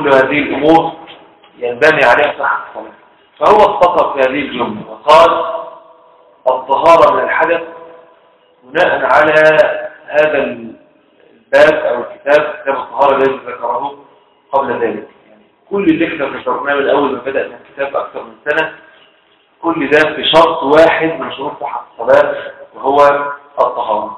كل هذه الأمور ينبني عليها صحة الصلاة فهو اختصر في هذه الجملة وقال الطهارة من الحدث بناء على هذا الباب أو الكتاب كتاب الطهارة الذي ذكره قبل ذلك يعني كل اللي احنا ذكرناه من أول ما بدأنا الكتاب أكثر من سنة كل ده في شرط واحد من شروط صحة الصلاة وهو الطهارة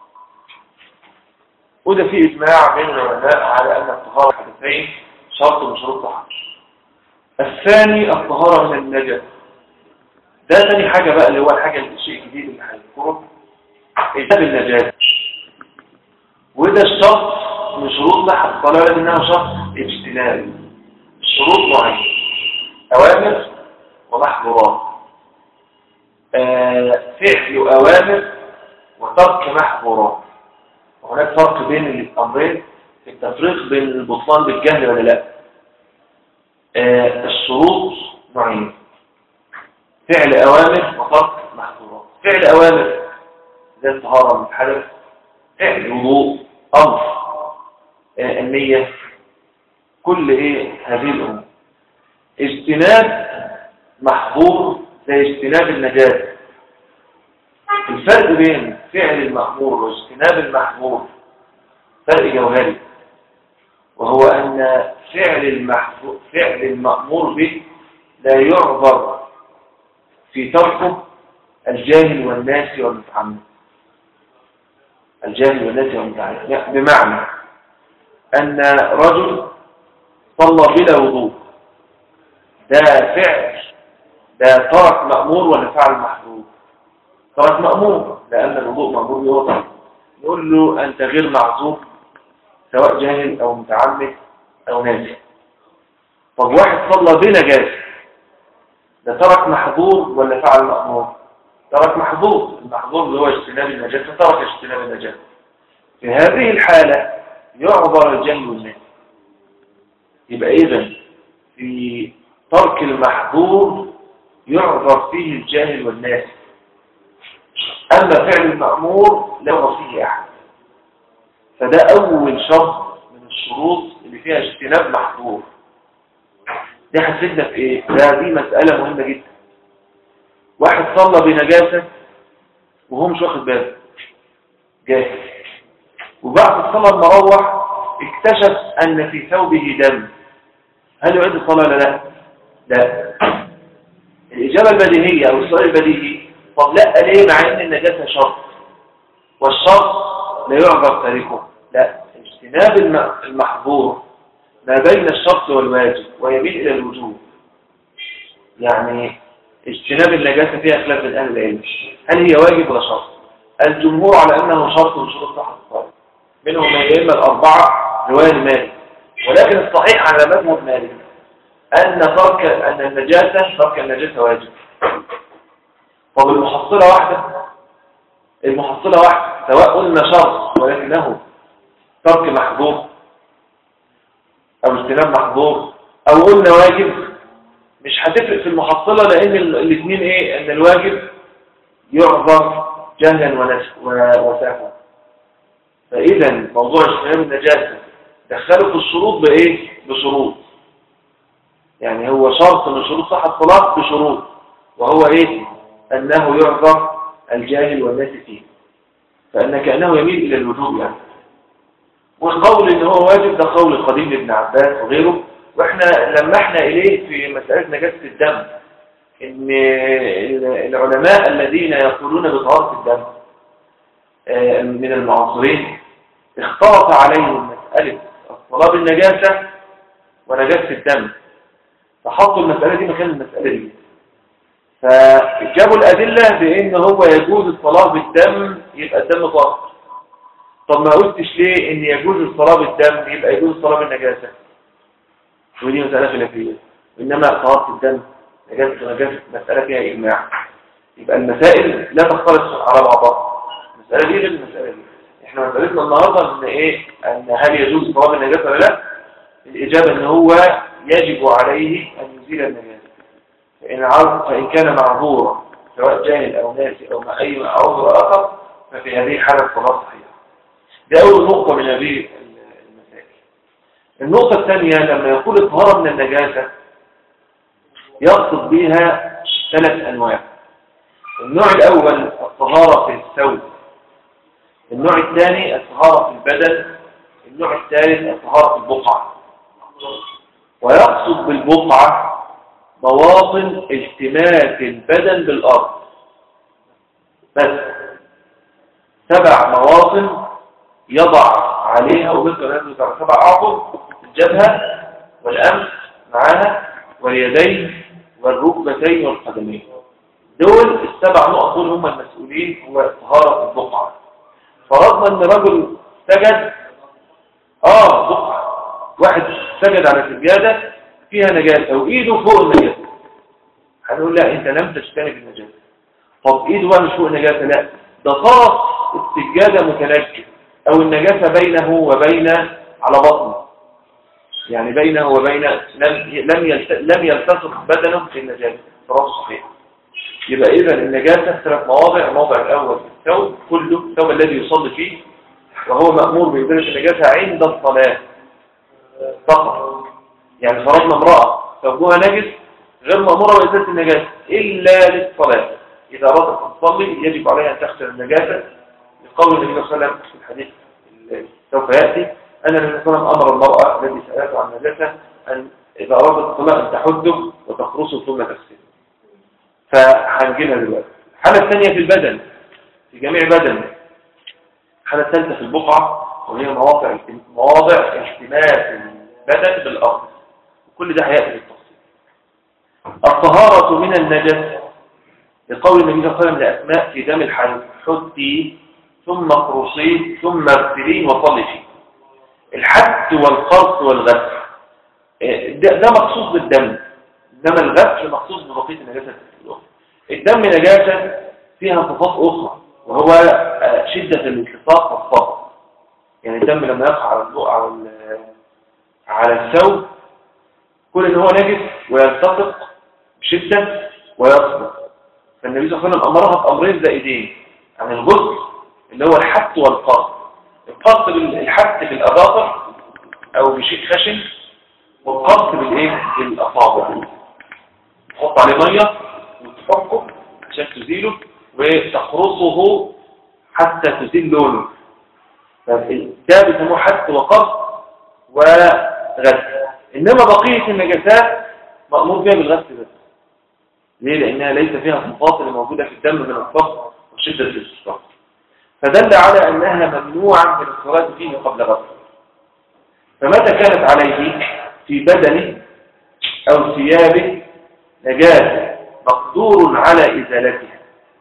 وده في إجماع بين العلماء على أن الطهارة حدثين شرط من شروط صحة الثاني الطهارة من النجس ده ثاني حاجة بقى اللي هو الحاجة الشيء الجديد اللي هنذكره إجاب النجاة وده الشرط من شروط صحة الصلاة لأنه شرط اجتناب الشروط نوعين أوامر ومحظورات آه فعل أوامر وترك محظورات وهناك فرق بين الأمرين في التفريق بين البطلان بالجهل ولا لا آه الشروط نوعين فعل أوامر وترك محظورات فعل أوامر زي الطهارة من الحدث فعل وضوء أمر آه النية كل إيه هذه الأمور اجتناب محظور زي اجتناب النجاة الفرق بين فعل المأمور واجتناب المحظور فرق جوهري وهو أن فعل المحظور فعل المأمور به لا يعبر في تركه الجاهل والناسي والمتعمد الجاهل والناسي والمتعمد بمعنى أن رجل صلى بلا وضوء ده فعل ده ترك مأمور ولا فعل محظور ترك مأمور لأن الوضوء مأمور بوضع نقول له أنت غير معذور سواء جاهل أو متعمد أو ناسي طب واحد صلى بنجاسة ده ترك محظور ولا فعل مأمور ترك محظور المحظور اللي هو اجتناب النجاسة ترك اجتناب النجاسة في هذه الحالة يعبر الجهل والناس يبقى إذا في ترك المحظور يعبر فيه الجاهل والناس أما فعل المأمور لا يعبر فيه أحد فده أول شرط من الشروط اللي فيها اجتناب محظور دي هتفيدنا في ايه؟ ده دي مسألة مهمة جدا واحد صلى بنجاسة وهو مش واخد باله جاهل وبعد الصلاة المروح اكتشف أن في ثوبه دم هل يعيد الصلاة ولا لا؟ لا الإجابة البديهية أو السؤال البديهي طب لا ليه مع أن النجاسة شرط والشرط لا يعبر تاريخه لا اجتناب المحظور ما بين الشرط والواجب ويميل إلى الوجوب يعني اجتناب النجاسة فيها خلاف بين أهل العلم هل هي واجب ولا شرط الجمهور على أنه شرط من شروط صحة الصلاة منهم الأئمة الأربعة رواية مالك ولكن الصحيح على مذهب مالك أن ترك أن النجاسة ترك النجاسة واجب طب المحصلة واحدة المحصلة واحدة سواء قلنا شرط ولكنه ترك محظور أو اجتناب محظور أو قلنا واجب مش هتفرق في المحصلة لأن الاثنين إيه أن الواجب يعذر جهلا وسهوا فإذا موضوع اجتناب النجاسة دخلوا في الشروط بإيه بشروط يعني هو شرط من شروط صحة الصلاة بشروط وهو إيه أنه يعذر الجاهل والناس فيه فأن كأنه يميل إلى الوجوب يعني والقول ان هو واجب ده قول قديم لابن عباس وغيره واحنا لمحنا اليه في مسألة نجاسة الدم ان العلماء الذين يقولون بطهارة الدم من المعاصرين اختلط عليهم مسألة الصلاة بالنجاسة ونجاسة الدم فحطوا المسألة دي مكان المسألة دي فجابوا الأدلة بأن هو يجوز الصلاة بالدم يبقى الدم طاهر طب ما قلتش ليه ان يجوز الصلاة بالدم يبقى يجوز الصلاة بالنجاسة ودي مسألة خلافية انما طهارة الدم نجاسة نجاسة مسألة فيها اجماع يبقى المسائل لا تختلط على بعضها المسألة دي غير المسألة دي احنا مسألتنا النهاردة ان ايه ان هل يجوز الصلاة بالنجاسة ولا لا الاجابة ان هو يجب عليه ان يزيل النجاسة فإن, عرض فإن كان معذورا سواء جاهل او ناسي او مع اي عذر اخر ففي هذه الحالة الصلاة صحيحة دي أول نقطة من هذه المسائل النقطة الثانية لما يقول الطهارة من النجاسة يقصد بها ثلاث أنواع النوع الأول الطهارة في الثوب النوع الثاني الطهارة في البدن النوع الثالث الطهارة في البقعة ويقصد بالبقعة مواطن التماس البدن بالأرض بس سبع مواطن يضع عليها ومثل أن سبع أعظم الجبهة والأنف معاها واليدين والركبتين والقدمين دول السبع نقط دول هم المسؤولين هو طهارة البقعة فرضنا ان رجل سجد اه بقعة واحد سجد على سجادة فيها نجاسة وايده فوق النجاسة هنقول لا انت لم تجتنب النجاسة طب ايده بقى مش فوق النجاسة لا ده طرف السجادة متنجس او النجاسة بينه وبين على بطنه يعني بينه وبين لم لم لم يلتصق بدنه في النجاسة فرض صحيح يبقى اذا النجاسة ثلاث مواضع الموضع الاول الثوب كله الثوب الذي يصلي فيه وهو مأمور بإزالة النجاسة عند الصلاة فقط يعني فرضنا امرأة ثوبها نجس غير مأمورة بإزالة النجاسة إلا للصلاة إذا أرادت أن تصلي يجب عليها أن تغسل النجاسة لقول النبي صلى الله عليه وسلم في الحديث سوف يأتي أن النبي صلى الله عليه وسلم أمر المرأة التي سألته عن النجاسة أن إذا أرادت الصلاة أن تحده وتخرصه ثم تغسله فهنجيلها دلوقتي الحالة الثانية في البدن في جميع بدن الحالة الثالثة في البقعة وهي مواضع مواضع احتماس البدن بالأرض وكل ده هيأتي بالتفصيل الطهارة من النجس لقول النبي صلى الله عليه وسلم لأسماء في دم الحي حدي ثم قرصي ثم اغسلي وصلي فيه الحد والقرص والغسل ده, ده مخصوص بالدم انما الغسل مخصوص ببقيه النجاسه الاخرى الدم نجاسه فيها صفات اخرى وهو شده الالتصاق والصبر يعني الدم لما يقع على الضوء على على الثوب كل ان هو نجس ويلتصق بشده ويصبر فالنبي صلى الله عليه وسلم امرها بامرين زائدين عن الغسل اللي هو الحت والقص القص بالحت بالاظافر او بشيء خشن والقص بالايه بالاصابع تحط عليه ميه وتحكه عشان تزيله وتقرصه حتى تزيل لونه ده بيسموه حت وقص وغسل انما بقيه النجاسات مأمور بها بالغسل بس ليه لانها ليس فيها صفات اللي موجوده في الدم من الصفر وشده الاستسقاء فدل على انها ممنوعه من الصلاه فيه قبل غسله فمتى كانت عليه في بدنه او ثيابه نجاسة مقدور على إزالتها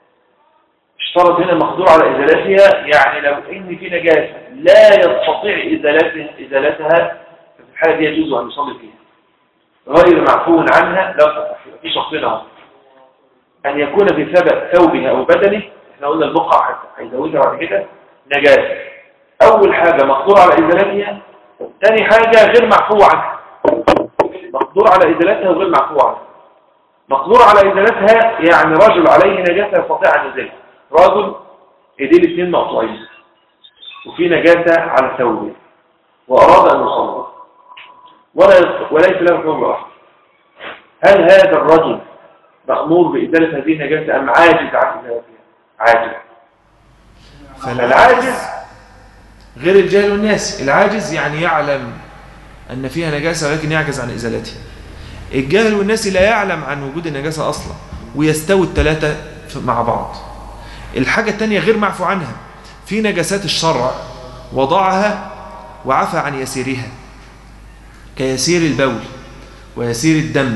اشترط هنا مقدور على إزالتها يعني لو إن في نجاسة لا يستطيع إزالتها, إزالتها ففي الحالة دي يجوز أن يصلي فيها غير معفو عنها لا في شخصنا أن يكون في ثوبه أو بدنه احنا قلنا البقعة حتى هيزودها بعد كده نجاسة أول حاجة مقدور على إزالتها ثاني حاجة غير معفو عنها مقدور على إزالتها وغير معفو عنها مقدور على إزالتها يعني رجل عليه نجاسة يستطيع أن يزيلها رجل ايديه الاثنين مقطوعين وفي نجاسة على ثوبه وأراد أن يصلي ولا وليس له حكم واحد هل هذا الرجل مأمور بإزالة هذه النجاسة أم عاجز عن إزالتها؟ عاجز فالعاجز غير الجاهل والناس العاجز يعني يعلم أن فيها نجاسة ولكن يعجز عن إزالتها الجاهل والناس لا يعلم عن وجود النجاسة أصلا ويستوي الثلاثة مع بعض الحاجة الثانية غير معفو عنها في نجاسات الشرع وضعها وعفى عن يسيرها كيسير البول ويسير الدم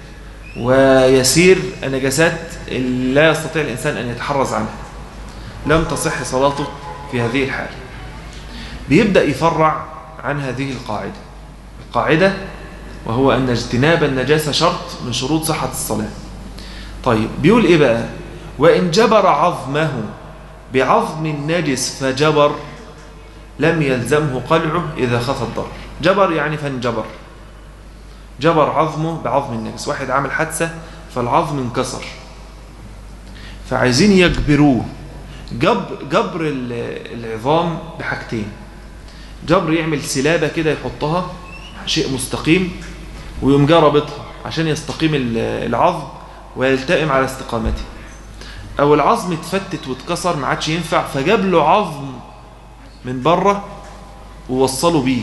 ويسير النجاسات اللي لا يستطيع الإنسان أن يتحرز عنها لم تصح صلاته في هذه الحالة بيبدأ يفرع عن هذه القاعدة القاعدة وهو أن اجتناب النجاسة شرط من شروط صحة الصلاة طيب بيقول إيه بقى وإن جبر عظمه بعظم النجس فجبر لم يلزمه قلعه إذا خف الضرر جبر يعني فانجبر جبر عظمه بعظم النجس واحد عمل حادثة فالعظم انكسر فعايزين يجبروه جب جبر العظام بحاجتين جبر يعمل سلابة كده يحطها شيء مستقيم ويقوم جاي رابطها عشان يستقيم ال- العظم ويلتئم على استقامته او العظم اتفتت واتكسر ما عادش ينفع فجاب له عظم من بره ووصله بيه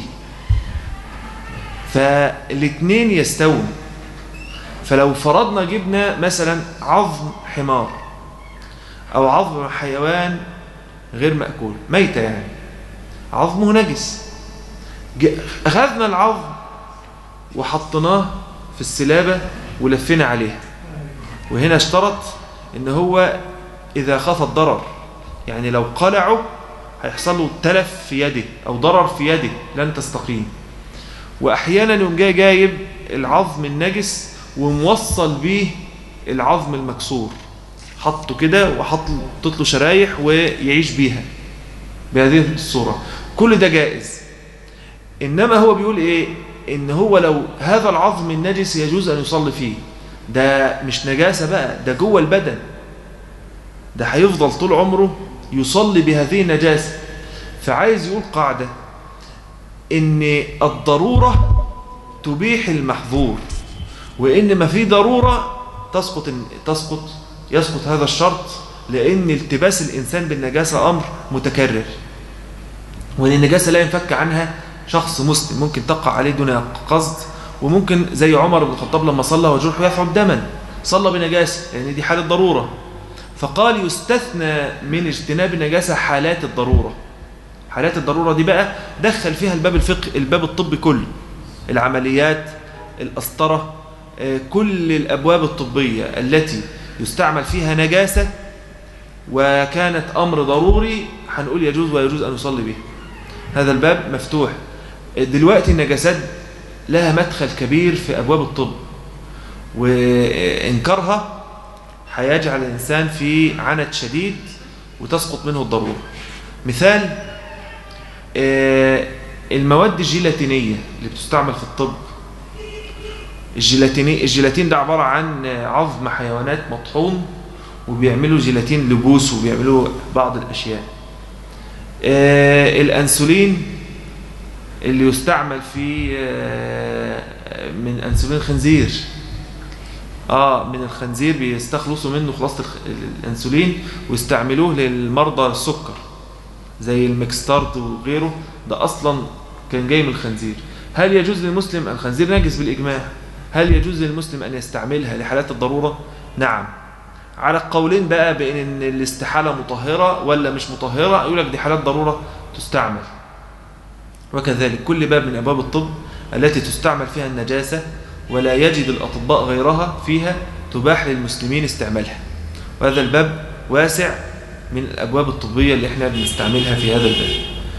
فالاثنين يستوون فلو فرضنا جبنا مثلا عظم حمار او عظم حيوان غير مأكول ميتة يعني عظمه نجس ج- أخذنا العظم وحطيناه في السلابة ولفينا عليها وهنا اشترط ان هو اذا خاف الضرر يعني لو قلعه هيحصل له تلف في يده او ضرر في يده لن تستقيم واحيانا يقوم جاي جايب العظم النجس وموصل بيه العظم المكسور حطه كده وحط له شرايح ويعيش بيها بهذه الصورة كل ده جائز إنما هو بيقول إيه إن هو لو هذا العظم النجس يجوز أن يصلي فيه ده مش نجاسة بقى ده جوه البدن ده هيفضل طول عمره يصلي بهذه النجاسة فعايز يقول قاعدة إن الضرورة تبيح المحظور وإن ما في ضرورة تسقط تسقط يسقط هذا الشرط لأن التباس الإنسان بالنجاسة أمر متكرر وأن النجاسة لا ينفك عنها شخص مسلم ممكن تقع عليه دون قصد وممكن زي عمر بن الخطاب لما صلى وجرحه يفعل دما صلى بنجاسة لأن يعني دي حالة ضرورة فقال يستثنى من اجتناب النجاسة حالات الضرورة حالات الضرورة دي بقى دخل فيها الباب الفقه الباب الطبي كله العمليات الأسطرة كل الأبواب الطبية التي يستعمل فيها نجاسة وكانت أمر ضروري هنقول يجوز ويجوز أن يصلي به هذا الباب مفتوح دلوقتي النجاسات لها مدخل كبير في أبواب الطب وإنكارها هيجعل الإنسان في عنت شديد وتسقط منه الضرورة مثال المواد الجيلاتينية اللي بتستعمل في الطب الجيلاتيني الجيلاتين ده عبارة عن عظم حيوانات مطحون وبيعملوا جيلاتين لبوس وبيعملوا بعض الأشياء آه الأنسولين اللي يستعمل في آه من أنسولين الخنزير آه من الخنزير بيستخلصوا منه خلاصة الأنسولين ويستعملوه للمرضى السكر زي المكستارد وغيره ده أصلا كان جاي من الخنزير هل يجوز للمسلم الخنزير نجس بالإجماع هل يجوز للمسلم أن يستعملها لحالات الضرورة نعم على القولين بقى بين ان الاستحالة مطهرة ولا مش مطهرة يقول لك دي حالات ضرورة تستعمل وكذلك كل باب من أبواب الطب التي تستعمل فيها النجاسة ولا يجد الأطباء غيرها فيها تباح للمسلمين استعمالها وهذا الباب واسع من الأبواب الطبية اللي احنا بنستعملها في هذا الباب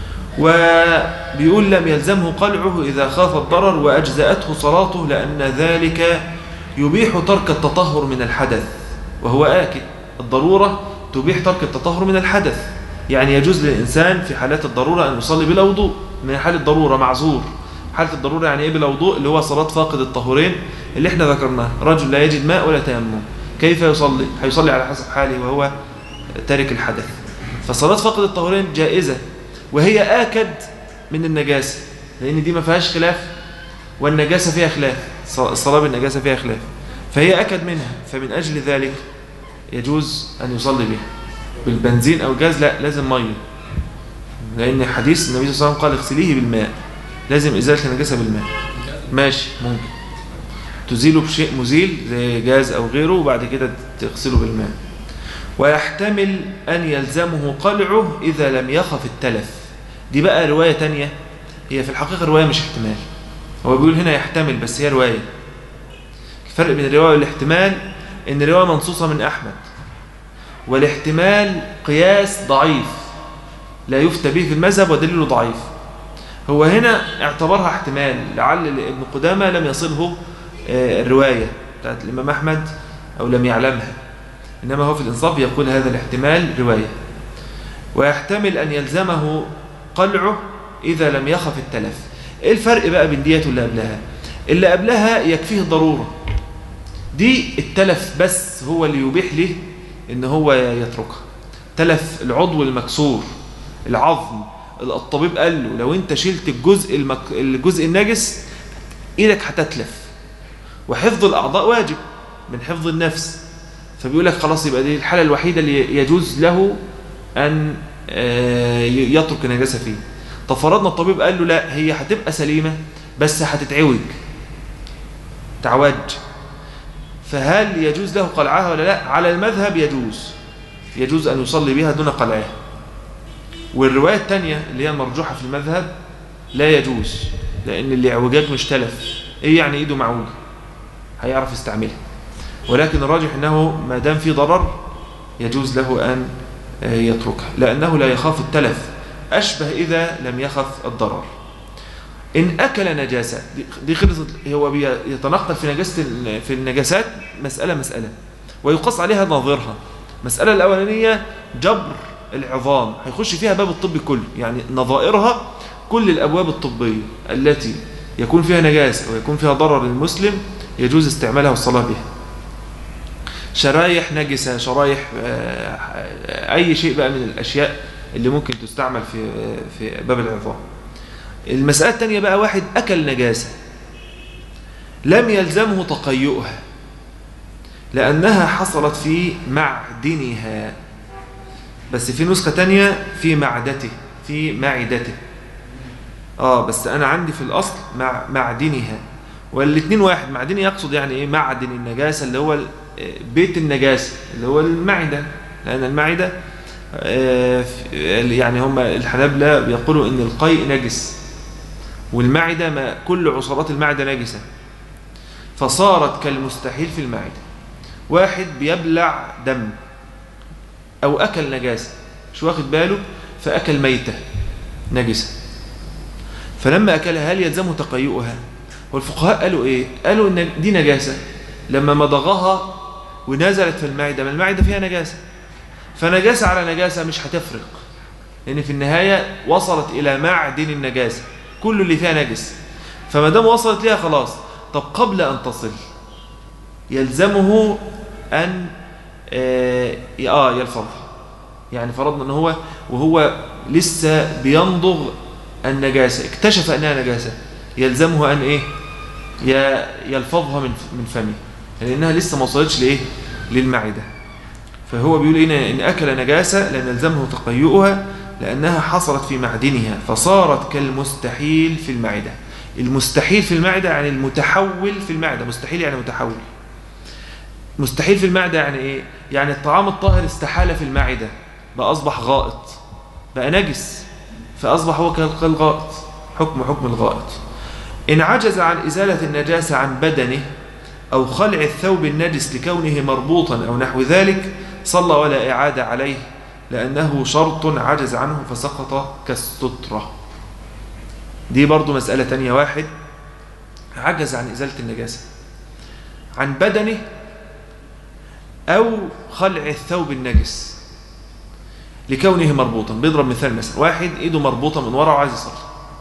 وبيقول لم يلزمه قلعه إذا خاف الضرر وأجزأته صلاته لأن ذلك يبيح ترك التطهر من الحدث وهو آكد الضرورة تبيح ترك التطهر من الحدث يعني يجوز للإنسان في حالات الضرورة أن يصلي بلا وضوء من حالة الضرورة معذور حالة الضرورة يعني إيه بلا وضوء اللي هو صلاة فاقد الطهورين اللي احنا ذكرناه رجل لا يجد ماء ولا تيمم كيف يصلي هيصلي على حسب حاله وهو تارك الحدث فصلاة فاقد الطهورين جائزة وهي آكد من النجاسة لأن دي ما فيهاش خلاف والنجاسة فيها خلاف الصلاة بالنجاسة فيها خلاف فهي أكد منها فمن أجل ذلك يجوز أن يصلي بها بالبنزين أو الجاز لا لازم مية لأن حديث النبي صلى الله عليه وسلم قال اغسليه بالماء لازم إزالة النجاسة بالماء ماشي ممكن تزيله بشيء مزيل زي جاز أو غيره وبعد كده تغسله بالماء ويحتمل أن يلزمه قلعه إذا لم يخف التلف دي بقى رواية تانية هي في الحقيقة رواية مش احتمال هو بيقول هنا يحتمل بس هي رواية الفرق بين الرواية والاحتمال ان الرواية منصوصة من أحمد والاحتمال قياس ضعيف لا يفتى به في المذهب ودليله ضعيف هو هنا اعتبرها احتمال لعل ابن قدامة لم يصله الرواية بتاعت الإمام أحمد أو لم يعلمها إنما هو في الإنصاف يقول هذا الاحتمال رواية ويحتمل أن يلزمه قلعه إذا لم يخف التلف إيه الفرق بقى بين ديت واللي قبلها اللي قبلها يكفيه الضرورة دي التلف بس هو اللي يبيح له ان هو يتركها تلف العضو المكسور العظم الطبيب قال له لو انت شلت الجزء المك... الجزء النجس ايدك هتتلف وحفظ الاعضاء واجب من حفظ النفس فبيقول لك خلاص يبقى دي الحاله الوحيده اللي يجوز له ان آه، يترك النجاسه فيه طب فرضنا الطبيب قال له لا هي هتبقى سليمه بس هتتعوج تعوج فهل يجوز له قلعها ولا لا على المذهب يجوز يجوز أن يصلي بها دون قلعها والرواية الثانية اللي هي المرجوحة في المذهب لا يجوز لأن اللي اعوجاج مش تلف إيه يعني إيده معوجة هيعرف يستعملها ولكن الراجح أنه ما دام في ضرر يجوز له أن يتركها لأنه لا يخاف التلف أشبه إذا لم يخف الضرر إن أكل نجاسة دي- دي خلصت هو بيتنقل في نجاسة ال- في النجاسات مسألة مسألة ويقص عليها ناظرها المسألة الأولانية جبر العظام هيخش فيها باب الطب كله يعني نظائرها كل الأبواب الطبية التي يكون فيها نجاسة ويكون فيها ضرر للمسلم يجوز استعمالها والصلاة بها شرايح نجسة شرايح آه، أي شيء بقى من الأشياء اللي ممكن تستعمل في في باب العظام المسألة الثانية بقى واحد أكل نجاسة لم يلزمه تقيؤها لأنها حصلت في معدنها بس في نسخة تانية في معدته في معدته اه بس أنا عندي في الأصل مع معدنها والاتنين واحد معدني يقصد يعني إيه معدن النجاسة اللي هو ال- بيت النجاسة اللي هو المعدة لأن المعدة آه، في- يعني هم الحنابلة بيقولوا إن القيء نجس والمعدة ما كل عصارات المعدة نجسة فصارت كالمستحيل في المعدة واحد بيبلع دم أو أكل نجاسة مش واخد باله فأكل ميتة نجسة فلما أكلها هل يلزمه تقيؤها والفقهاء قالوا إيه قالوا إن دي نجاسة لما مضغها ونزلت في المعدة ما المعدة فيها نجاسة فنجاسة على نجاسة مش هتفرق لأن في النهاية وصلت إلى معدن النجاسة كل اللي فيها نجس فما دام وصلت ليها خلاص طب قبل أن تصل يلزمه أن آه آه يلفظها يعني فرضنا أن هو وهو لسه بينضغ النجاسة اكتشف أنها نجاسة يلزمه أن إيه ي- يلفظها من من فمه لأنها لسه ما وصلتش لإيه للمعدة فهو بيقول إيه إن أكل نجاسة لم يلزمه تقيؤها لأنها حصلت في معدنها فصارت كالمستحيل في المعدة المستحيل في المعدة يعني المتحول في المعدة مستحيل يعني متحول مستحيل في المعدة يعني إيه؟ يعني الطعام الطاهر استحال في المعدة بقى أصبح غائط بقى نجس فأصبح هو كالغائط حكم حكم الغائط إن عجز عن إزالة النجاسة عن بدنه أو خلع الثوب النجس لكونه مربوطا أو نحو ذلك صلى ولا إعادة عليه لأنه شرط عجز عنه فسقط كالسترة دي برضو مسألة تانية واحد عجز عن إزالة النجاسة عن بدنه أو خلع الثوب النجس لكونه مربوطا بيضرب مثال مثلا واحد ايده مربوطة من ورا وعايز يصلي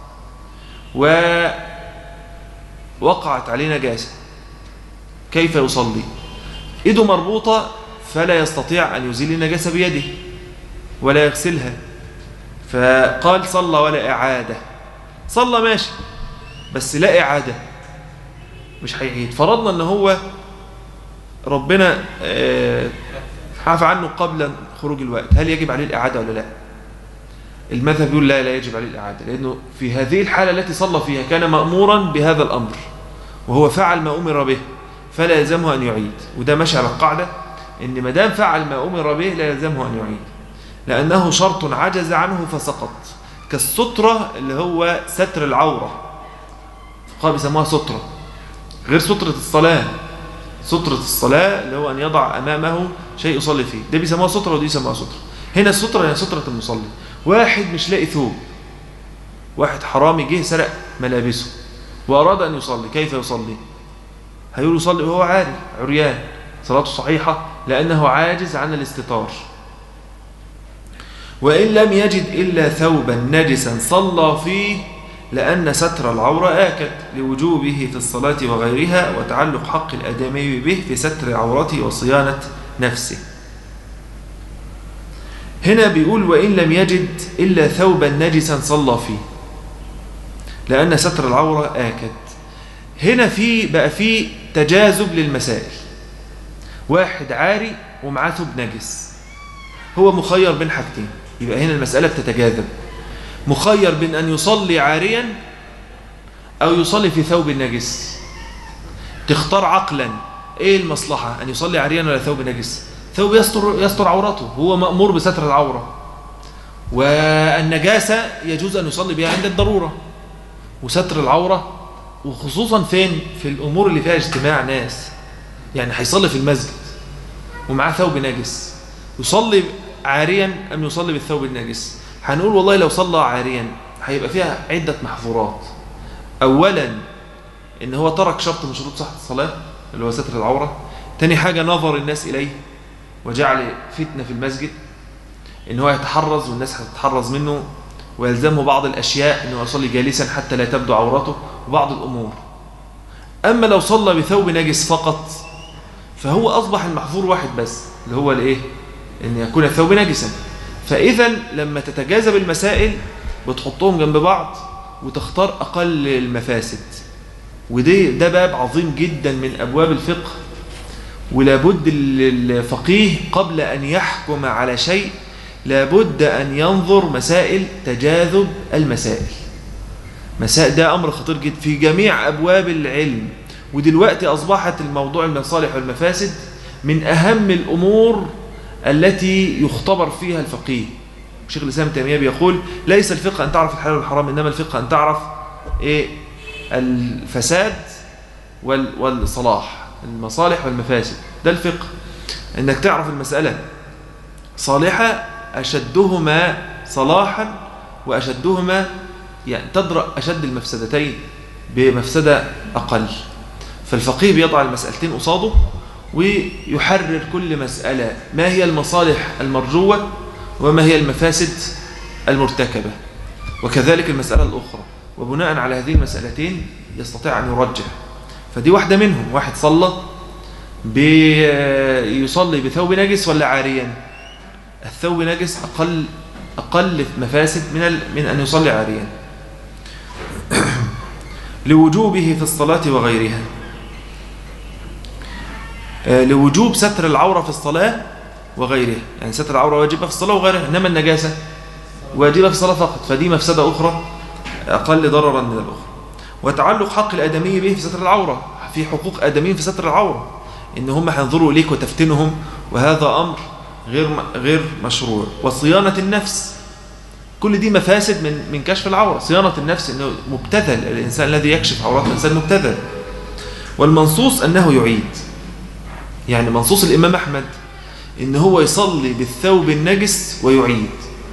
ووقعت عليه نجاسة كيف يصلي ايده مربوطة فلا يستطيع أن يزيل النجاسة بيده ولا يغسلها فقال صلى ولا إعادة صلى ماشي بس لا إعادة مش هيعيد فرضنا أن هو ربنا آه، عفى عنه قبل خروج الوقت هل يجب عليه الإعادة ولا لا المذهب يقول لا لا يجب عليه الإعادة لأنه في هذه الحالة التي صلى فيها كان مأمورا بهذا الأمر وهو فعل ما أمر به فلا يلزمه أن يعيد وده ماشي على القاعدة إن ما دام فعل ما أمر به لا يلزمه أن يعيد لأنه شرط عجز عنه فسقط كالسترة اللي هو ستر العورة فقال بيسموها سترة غير سترة الصلاة سترة الصلاة اللي هو أن يضع أمامه شيء يصلي فيه ده بيسموها سترة ودي يسموها سترة هنا السترة هي سترة المصلي واحد مش لاقي ثوب واحد حرامي جه سرق ملابسه وأراد أن يصلي كيف يصلي هيقول يصلي وهو عاري عريان صلاته صحيحة لأنه عاجز عن الاستطار وإن لم يجد إلا ثوبا نجسا صلى فيه لأن ستر العورة آكد لوجوبه في الصلاة وغيرها وتعلق حق الآدمي به في ستر عورته وصيانة نفسه هنا بيقول وإن لم يجد إلا ثوبا نجسا صلى فيه لأن ستر العورة آكد هنا في بقى في تجاذب للمسائل واحد عاري ومعاه ثوب نجس هو مخير بين حاجتين يبقى هنا المسألة بتتجاذب مخير بين أن يصلي عاريا أو يصلي في ثوب نجس تختار عقلا إيه المصلحة أن يصلي عاريا ولا ثوب نجس ثوب يستر, يستر عورته هو مأمور بستر العورة والنجاسة يجوز أن يصلي بها عند الضرورة وستر العورة وخصوصا فين في الأمور اللي فيها اجتماع ناس يعني هيصلي في المسجد ومعاه ثوب نجس يصلي عاريا أم يصلي بالثوب النجس هنقول والله لو صلى عاريا هيبقى فيها عدة محظورات أولا إن هو ترك شرط من شروط صحة الصلاة اللي هو ستر العورة تاني حاجة نظر الناس إليه وجعل فتنة في المسجد إن هو يتحرز والناس هتتحرز منه ويلزمه بعض الأشياء أنه يصلي جالسا حتى لا تبدو عورته وبعض الأمور أما لو صلى بثوب نجس فقط فهو أصبح المحظور واحد بس اللي هو الإيه؟ أن يكون الثوب نجسا فإذا لما تتجاذب المسائل بتحطهم جنب بعض وتختار أقل المفاسد ودي ده باب عظيم جدا من أبواب الفقه ولابد الفقيه قبل أن يحكم على شيء لابد أن ينظر مسائل تجاذب المسائل مسائل ده أمر خطير جدا في جميع أبواب العلم ودلوقتي أصبحت الموضوع المصالح والمفاسد من أهم الأمور التي يختبر فيها الفقيه شيخ الإسلام تيمية بيقول ليس الفقه أن تعرف الحلال والحرام إنما الفقه أن تعرف إيه الفساد والصلاح المصالح والمفاسد ده الفقه انك تعرف المسألة صالحة أشدهما صلاحا وأشدهما يعني تدرأ أشد المفسدتين بمفسدة أقل فالفقيه بيضع المسألتين قصاده ويحرر كل مسألة ما هي المصالح المرجوة وما هي المفاسد المرتكبة وكذلك المسألة الأخرى وبناء على هذه المسألتين يستطيع أن يرجح فدي واحدة منهم واحد صلى بيصلي بثوب نجس ولا عاريا الثوب نجس أقل أقل مفاسد من من أن يصلي عاريا لوجوبه في الصلاة وغيرها لوجوب ستر العورة في الصلاة وغيرها يعني ستر العورة واجبة في الصلاة وغيرها إنما النجاسة واجبة في الصلاة فقط فدي مفسدة أخرى أقل ضررا من الأخرى وتعلق حق الآدمي به في ستر العورة في حقوق آدميين في ستر العورة إن هم هينظروا إليك وتفتنهم وهذا أمر غير غير مشروع وصيانة النفس كل دي مفاسد من من كشف العورة صيانة النفس إنه مبتذل الإنسان الذي يكشف عورات الإنسان مبتذل والمنصوص أنه يعيد يعني منصوص الإمام أحمد إن هو يصلي بالثوب النجس ويعيد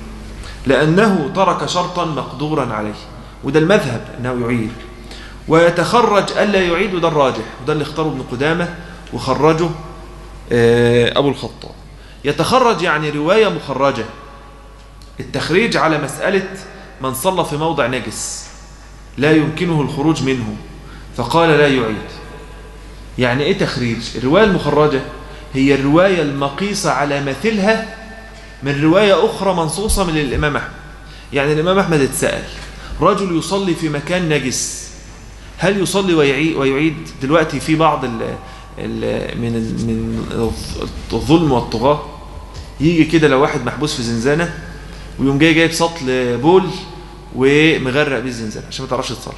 لأنه ترك شرطا مقدورا عليه وده المذهب أنه يعيد ويتخرج ألا يعيد وده الراجح وده اللي اختاره ابن قدامة وخرجه أبو الخطاب يتخرج يعني رواية مخرجة التخريج على مسألة من صلى في موضع نجس لا يمكنه الخروج منه فقال لا يعيد يعني ايه تخريج الرواية المخرجة هي الرواية المقيسة على مثلها من رواية أخرى منصوصة من الإمام أحمد يعني الإمام أحمد اتسأل رجل يصلي في مكان نجس هل يصلي ويعيد دلوقتي في بعض ال ال من من الظلم والطغاة يجي كده لو واحد محبوس في زنزانة ويوم جاي جايب سطل بول ومغرق بيه الزنزانة عشان ما تعرفش تصلي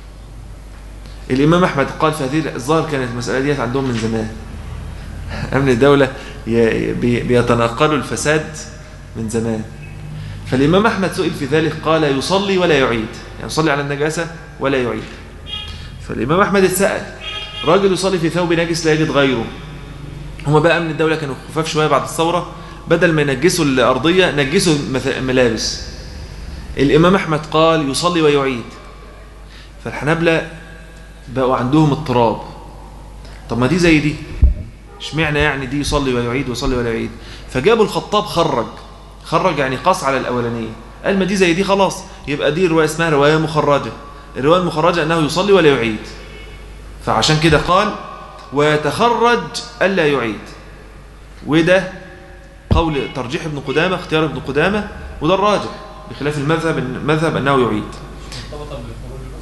الإمام أحمد قال في هذه الظاهر كانت المسألة ديت عندهم من زمان أمن الدولة بيتنقلوا الفساد من زمان فالإمام أحمد سئل في ذلك قال يصلي ولا يعيد يعني يصلي على النجاسة ولا يعيد فالإمام أحمد اتسأل راجل يصلي في ثوب نجس لا يجد غيره هما بقى أمن الدولة كانوا خفاف شوية بعد الثورة بدل ما ينجسوا الأرضية نجسوا ملابس الإمام أحمد قال يصلي ويعيد فالحنابلة بقوا عندهم اضطراب طب ما دي زي دي اشمعنى يعني دي يصلي ويعيد ويصلي ولا يعيد فجابوا الخطاب خرج خرج يعني قاس على الأولانية قال ما دي زي دي خلاص يبقى دي رواية اسمها رواية مخرجة الرواية المخرجة أنه يصلي ولا يعيد فعشان كده قال ويتخرج ألا يعيد وده قول ترجيح ابن قدامة اختيار ابن قدامة وده الراجح بخلاف المذهب المذهب أنه يعيد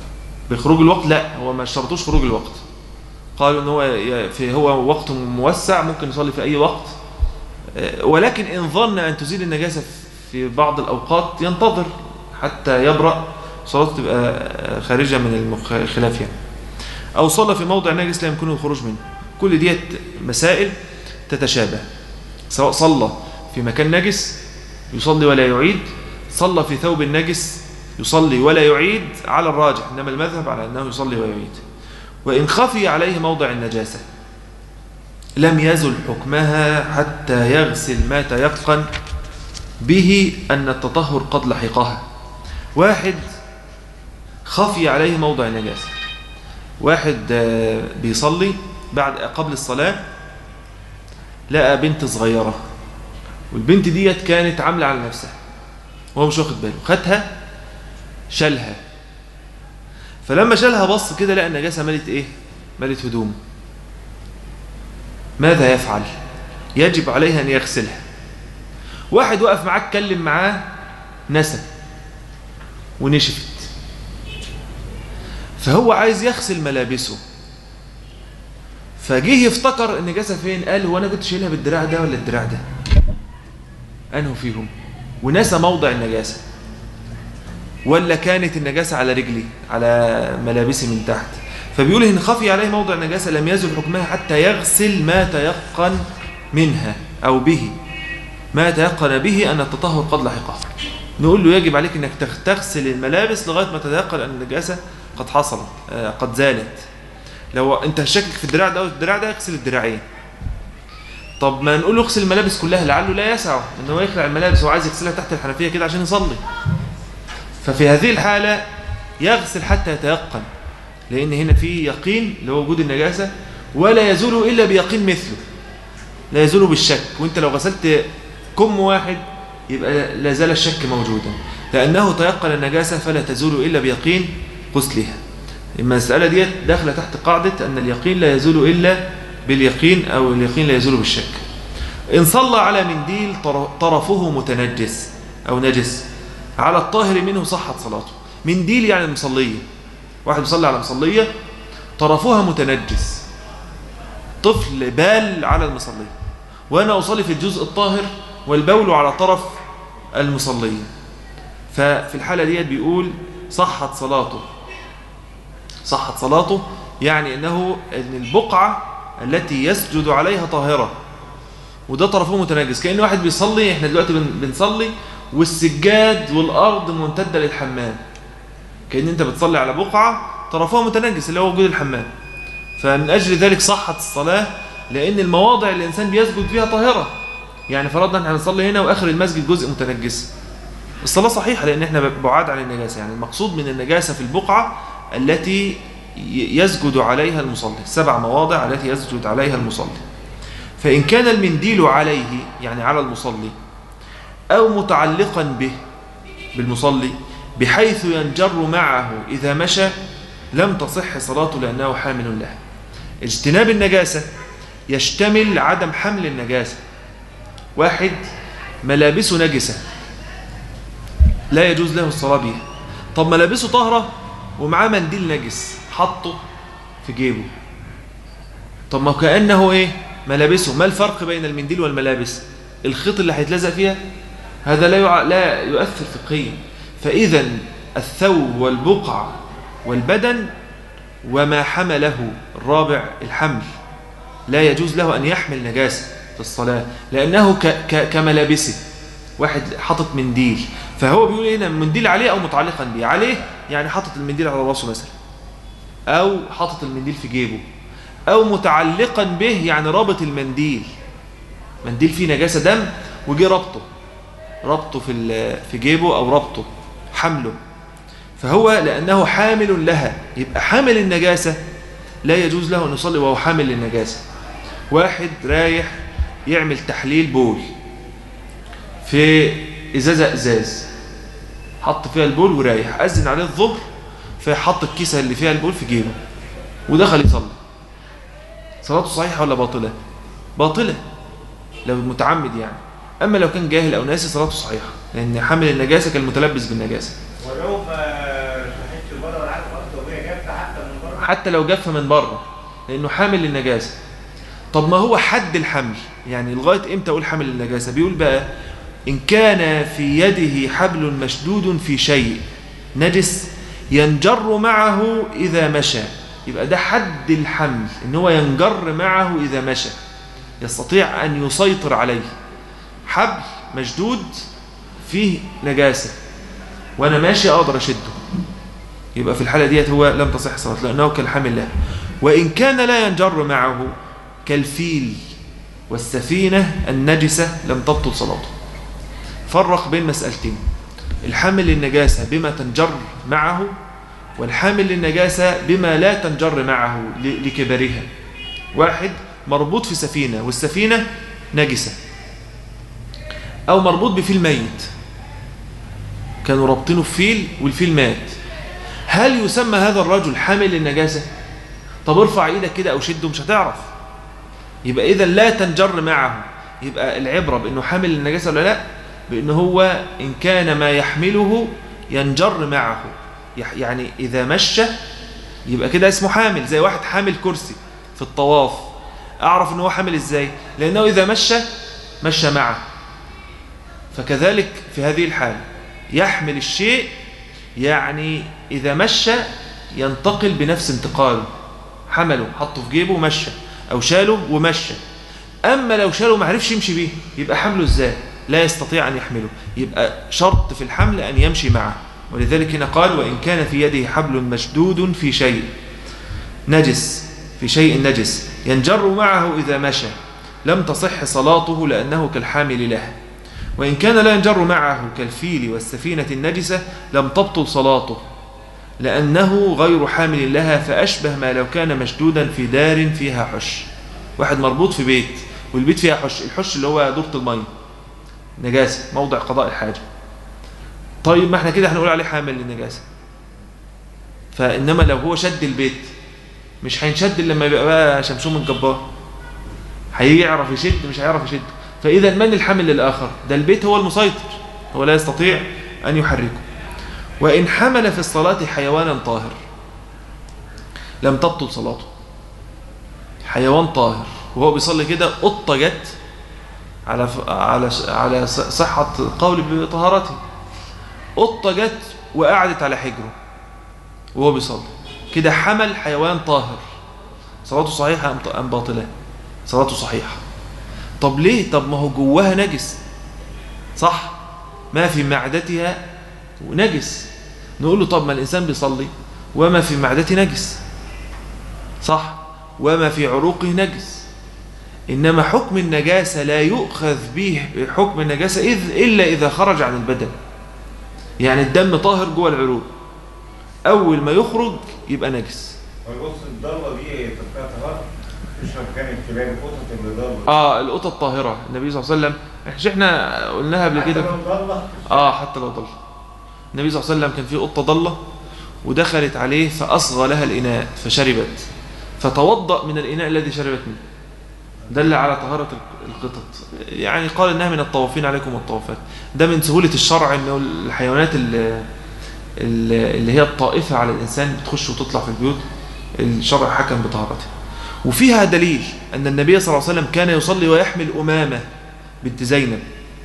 بخروج الوقت لا هو ما اشترطوش خروج الوقت قالوا ان هو ي- في هو وقت موسع ممكن يصلي في اي وقت آه، ولكن ان ظن ان تزيل النجاسه في بعض الاوقات ينتظر حتى يبرأ صلاته تبقى آه، خارجه من المخ- الخلاف يعني او صلى في موضع نجس لا يمكنه الخروج منه كل ديت مسائل تتشابه سواء صلى في مكان نجس يصلي ولا يعيد صلى في ثوب نجس يصلي ولا يعيد على الراجح إنما المذهب على أنه يصلي ويعيد وإن خفي عليه موضع النجاسة لم يزل حكمها حتى يغسل ما تيقن به أن التطهر قد لحقها واحد خفي عليه موضع النجاسة واحد آه، بيصلي بعد قبل الصلاة لقى بنت صغيرة والبنت ديت كانت عاملة على نفسها وهو مش واخد باله خدها شالها فلما شالها بص كده لقى النجاسة ملت ايه ملت هدومه ماذا يفعل يجب عليه ان يغسلها واحد وقف معاه اتكلم معاه نسى ونشفت فهو عايز يغسل ملابسه فجه يفتكر النجاسة فين قال هو انا كنت شايلها بالدراع ده ولا الدراع ده انه فيهم ونسى موضع النجاسة ولا كانت النجاسة على رجلي على ملابسي من تحت فبيقول إن خفي عليه موضع النجاسة لم يزل حكمها حتى يغسل ما تيقن منها أو به ما تيقن به أن التطهر قد لحقه نقول له يجب عليك أنك تغ- تغسل الملابس لغاية ما تتيقن أن النجاسة قد حصلت آه، قد زالت لو أنت شاكك في الدراع ده أو الدراع ده اغسل الدراعين طب ما نقول له اغسل الملابس كلها لعله لا يسعه ان هو يخلع الملابس هو عايز يغسلها تحت الحنفيه كده عشان يصلي ففي هذه الحاله يغسل حتى يتيقن لان هنا في يقين اللي هو وجود النجاسه ولا يزول الا بيقين مثله لا يزول بالشك وانت لو غسلت كم واحد يبقى لا زال الشك موجودا لانه تيقن النجاسه فلا تزول الا بيقين غسلها المساله ديت داخله تحت قاعده ان اليقين لا يزول الا باليقين أو اليقين لا يزول بالشك إن صلى على منديل طر- طرفه متنجس أو نجس على الطاهر منه صحت صلاته منديل يعني المصلية واحد بيصلي على مصلية طرفها متنجس طفل بال على المصلية وأنا أصلي في الجزء الطاهر والبول على طرف المصلية ففي الحالة ديت بيقول صحت صلاته صحت صلاته يعني انه ان البقعه التي يسجد عليها طاهره وده طرفه متنجس كان واحد بيصلي احنا دلوقتي بن- بنصلي والسجاد والارض ممتده للحمام كان انت بتصلي على بقعه طرفها متنجس اللي هو وجود الحمام فمن اجل ذلك صحت الصلاه لان المواضع اللي الانسان بيسجد فيها طاهره يعني فرضنا احنا هنصلي هنا واخر المسجد جزء متنجس الصلاة صحيحة لأن احنا بعاد عن النجاسة يعني المقصود من النجاسة في البقعة التي ي- يسجد عليها المصلي السبع مواضع التي يسجد عليها المصلي فإن كان المنديل عليه يعني على المصلي أو متعلقا به بالمصلي بحيث ينجر معه إذا مشى لم تصح صلاته لأنه حامل لها اجتناب النجاسة يشتمل عدم حمل النجاسة واحد ملابسه نجسة لا يجوز له الصلاة بها طب ملابسه طاهرة ومعاه منديل نجس حطه في جيبه طب ما كأنه ايه ملابسه ما الفرق بين المنديل والملابس الخيط اللي هيتلزق فيها هذا لا يع... لا يؤثر فقهيا فإذا الثوب والبقع والبدن وما حمله الرابع الحمل لا يجوز له أن يحمل نجاسة في الصلاة لأنه ك... ك... كملابسه واحد حاطط منديل فهو بيقول هنا منديل عليه أو متعلقا به عليه يعني حاطط المنديل على راسه مثلا أو حاطط المنديل في جيبه أو متعلقا به يعني رابط المنديل منديل فيه نجاسة دم وجي ربطه ربطه في ال- في جيبه أو ربطه حمله فهو لأنه حامل لها يبقى حامل النجاسة لا يجوز له أن يصلي وهو حامل للنجاسة واحد رايح يعمل تحليل بول في إزازة إزاز حط فيها البول ورايح أذن عليه الظهر فحط الكيسة اللي فيها البول في جيبه ودخل يصلي صلاته صحيحة ولا باطلة باطلة لو متعمد يعني أما لو كان جاهل أو ناسي صلاته صحيحة لأن حامل النجاسة كالمتلبس بالنجاسة ولو ما صحيتش بره ولا عارف اصلا وهي جت حتى لو جف من بره لانه حامل للنجاسه طب ما هو حد الحمل يعني لغايه امتى اقول حامل للنجاسه بيقول بقى ان كان في يده حبل مشدود في شيء نجس ينجر معه اذا مشى يبقى ده حد الحمل ان هو ينجر معه اذا مشى يستطيع ان يسيطر عليه حبل مشدود فيه نجاسه وانا ماشي اقدر اشده يبقى في الحالة ديت هو لم تصح صلاة لأنه كالحمل له وإن كان لا ينجر معه كالفيل والسفينة النجسة لم تبطل صلاته فرق بين مسألتين الحامل للنجاسة بما تنجر معه والحامل للنجاسة بما لا تنجر معه ل- لكبرها واحد مربوط في سفينة والسفينة نجسة أو مربوط بفيل ميت كانوا رابطينه في فيل والفيل مات هل يسمى هذا الرجل حامل للنجاسة طب ارفع ايدك كده او شده مش هتعرف يبقى اذا لا تنجر معه يبقى العبرة بانه حامل للنجاسة ولا لا بان هو ان كان ما يحمله ينجر معه يح- يعني اذا مشى يبقى كده اسمه حامل زي واحد حامل كرسي في الطواف اعرف ان هو حامل ازاي لانه اذا مشى مشى معه فكذلك في هذه الحالة يحمل الشيء يعني إذا مشى ينتقل بنفس انتقاله حمله حطه في جيبه ومشى أو شاله ومشى أما لو شاله ما عرفش يمشي بيه يبقى حمله إزاي لا يستطيع أن يحمله يبقى شرط في الحمل أن يمشي معه ولذلك هنا قال وإن كان في يده حبل مشدود في شيء نجس في شيء نجس ينجر معه إذا مشى لم تصح صلاته لأنه كالحامل له وإن كان لا ينجر معه كالفيل والسفينة النجسة لم تبطل صلاته لأنه غير حامل لها فأشبه ما لو كان مشدودا في دار فيها حش واحد مربوط في بيت والبيت فيها حش الحش اللي هو دورة المية نجاسة موضع قضاء الحاجة طيب ما احنا كده هنقول عليه حامل للنجاسة فإنما لو هو شد البيت مش هينشد إلا لما يبقى بقى شمشوم الجبار هيعرف يشد مش هيعرف يشد فإذا من الحمل للآخر ده البيت هو المسيطر هو لا يستطيع أن يحركه وإن حمل في الصلاة حيوانا طاهر لم تبطل صلاته حيوان طاهر وهو بيصلي كده قطة جت على ف... على على صحة قول بطهارته قطة جت وقعدت على حجره وهو بيصلي كده حمل حيوان طاهر صلاته صحيحة أم باطلة صلاته صحيحة طب ليه طب ما هو جواها نجس صح ما في معدتها نجس نقول له طب ما الإنسان بيصلي وما في معدته نجس صح وما في عروقه نجس إنما حكم النجاسة لا يؤخذ به حكم النجاسة إذ إلا إذا خرج عن البدن يعني الدم طاهر جوه العروق أول ما يخرج يبقى نجس بص الضلة دي فيها طهارة مش كانت تلاقي القطط اللي ضلة اه القطة الطاهرة النبي صلى الله عليه وسلم مش احنا قلناها قبل كده حتى لو ضلة اه حتى لو ضل النبي صلى الله عليه وسلم كان في قطة ضلة ودخلت عليه فأصغى لها الإناء فشربت فتوضأ من الإناء الذي شربت منه دل على طهارة القطط يعني قال إنها من الطوافين عليكم الطوافات ده من سهولة الشرع إنه الحيوانات اللي, اللي هي الطائفة على الإنسان بتخش وتطلع في البيوت الشرع حكم بطهارتها وفيها دليل أن النبي صلى الله عليه وسلم كان يصلي ويحمل أمامة بنت زينب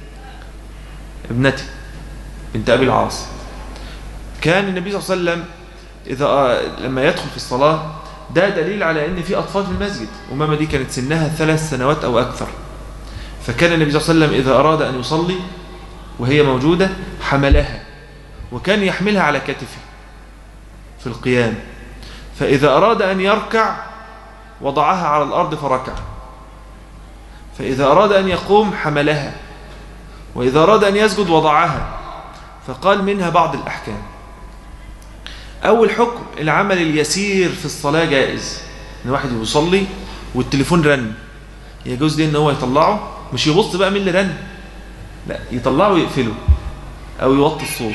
ابنتي بنت أبي العاص كان النبي صلى الله عليه وسلم إذا لما يدخل في الصلاة ده دليل على أن في أطفال في المسجد أمامة دي كانت سنها ثلاث سنوات أو أكثر فكان النبي صلى الله عليه وسلم إذا أراد أن يصلي وهي موجودة حملها وكان يحملها على كتفه في القيام فإذا أراد أن يركع وضعها على الأرض فركع فإذا أراد أن يقوم حملها وإذا أراد أن يسجد وضعها فقال منها بعض الأحكام أول حكم العمل اليسير في الصلاة جائز إن واحد يصلي والتليفون رن يجوز ليه إن هو يطلعه مش يبص بقى مين اللي رن لا يطلعه ويقفله أو يوطي الصوت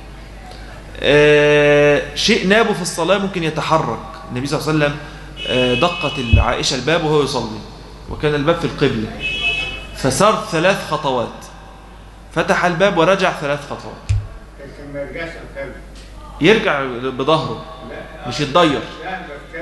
آه شيء نابه في الصلاة ممكن يتحرك النبي صلى الله عليه وسلم آه دقت عائشة الباب وهو يصلي وكان الباب في القبلة فسار ثلاث خطوات فتح الباب ورجع ثلاث خطوات لكن ما يرجعش الخلف يرجع بظهره لا مش يتضير لا بس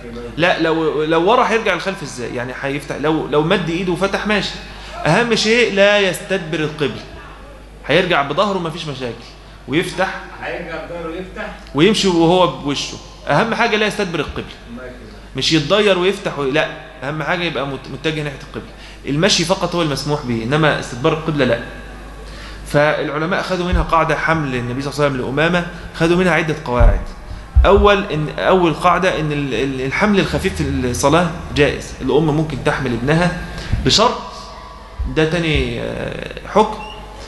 لا لو لو ورا هيرجع الخلف ازاي يعني هيفتح لو لو مد ايده وفتح ماشي اهم شيء لا يستدبر القبل هيرجع بظهره مفيش مشاكل ويفتح هيرجع بظهره يفتح ويمشي وهو بوشه اهم حاجه لا يستدبر القبل ماشي مش يتضير ويفتح وي... لا اهم حاجه يبقى مت- متجه ناحيه القبله المشي فقط هو المسموح به انما استدبار القبله لا فالعلماء خدوا منها قاعده حمل النبي صلى الله عليه وسلم لامامه خدوا منها عده قواعد اول ان اول قاعده ان ال- ال- الحمل الخفيف في الصلاه جائز الام ممكن تحمل ابنها بشرط ده تاني آه، حكم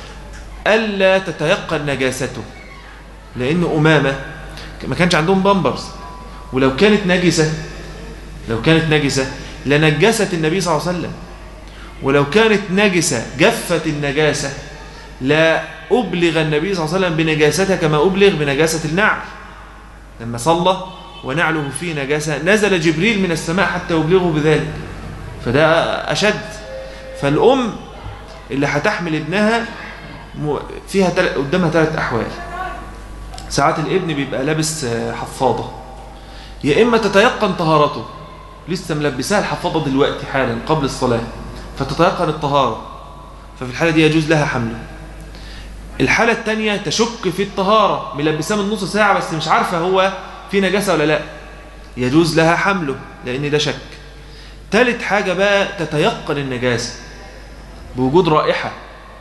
الا تتيقن نجاسته لان امامه ما كانش عندهم بامبرز ولو كانت نجسه لو كانت نجسة لنجست النبي صلى الله عليه وسلم ولو كانت نجسة جفت النجاسة لا أبلغ النبي صلى الله عليه وسلم بنجاستها كما أبلغ بنجاسة النعل لما صلى ونعله فيه نجاسة نزل جبريل من السماء حتى يبلغه بذلك فده أشد فالأم اللي هتحمل ابنها م- فيها تل... قدامها ثلاث أحوال ساعات الابن بيبقى لابس آه، حفاضة يا إما تتيقن طهارته لسه ملبساها الحفاضة دلوقتي حالا قبل الصلاة فتتيقن الطهارة ففي الحالة دي يجوز لها حمله الحالة التانية تشك في الطهارة ملبساه من نص ساعة بس مش عارفة هو في نجاسة ولا لا يجوز لها حمله لأن ده شك تالت حاجة بقى تتيقن النجاسة بوجود رائحة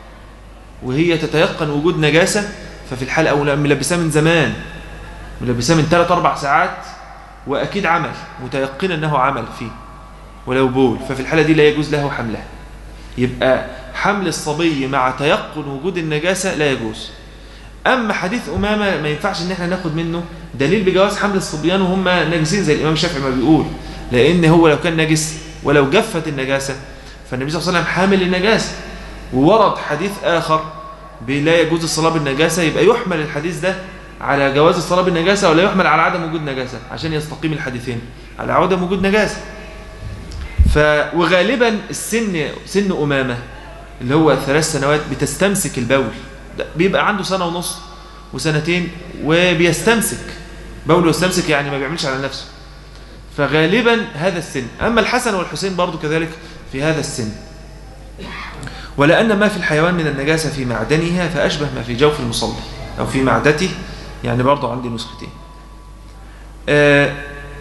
وهي تتيقن وجود نجاسة ففي الحالة أو ملبساه من زمان ملبساه من 3 4 ساعات وأكيد عمل متيقن أنه عمل فيه ولو بول ففي الحالة دي لا يجوز له حملها يبقى حمل الصبي مع تيقن وجود النجاسة لا يجوز أما حديث أمامة ما ينفعش إن احنا ناخد منه دليل بجواز حمل الصبيان وهم ناجسين زي الإمام الشافعي ما بيقول لأن هو لو كان نجس ولو جفت النجاسة فالنبي صلى الله عليه وسلم حامل النجاسة وورد حديث آخر بلا يجوز الصلاة بالنجاسة يبقى يحمل الحديث ده على جواز الصلاة بالنجاسة ولا يحمل على عدم وجود نجاسة عشان يستقيم الحديثين على عدم وجود نجاسة ف وغالبا السن سن أمامة اللي هو ثلاث سنوات بتستمسك البول ده بيبقى عنده سنة ونص وسنتين وبيستمسك بوله يستمسك يعني ما بيعملش على نفسه فغالبا هذا السن أما الحسن والحسين برضو كذلك في هذا السن ولأن ما في الحيوان من النجاسة في معدنها فأشبه ما في جوف المصلي أو في معدته يعني برضو عندي نسختين آه،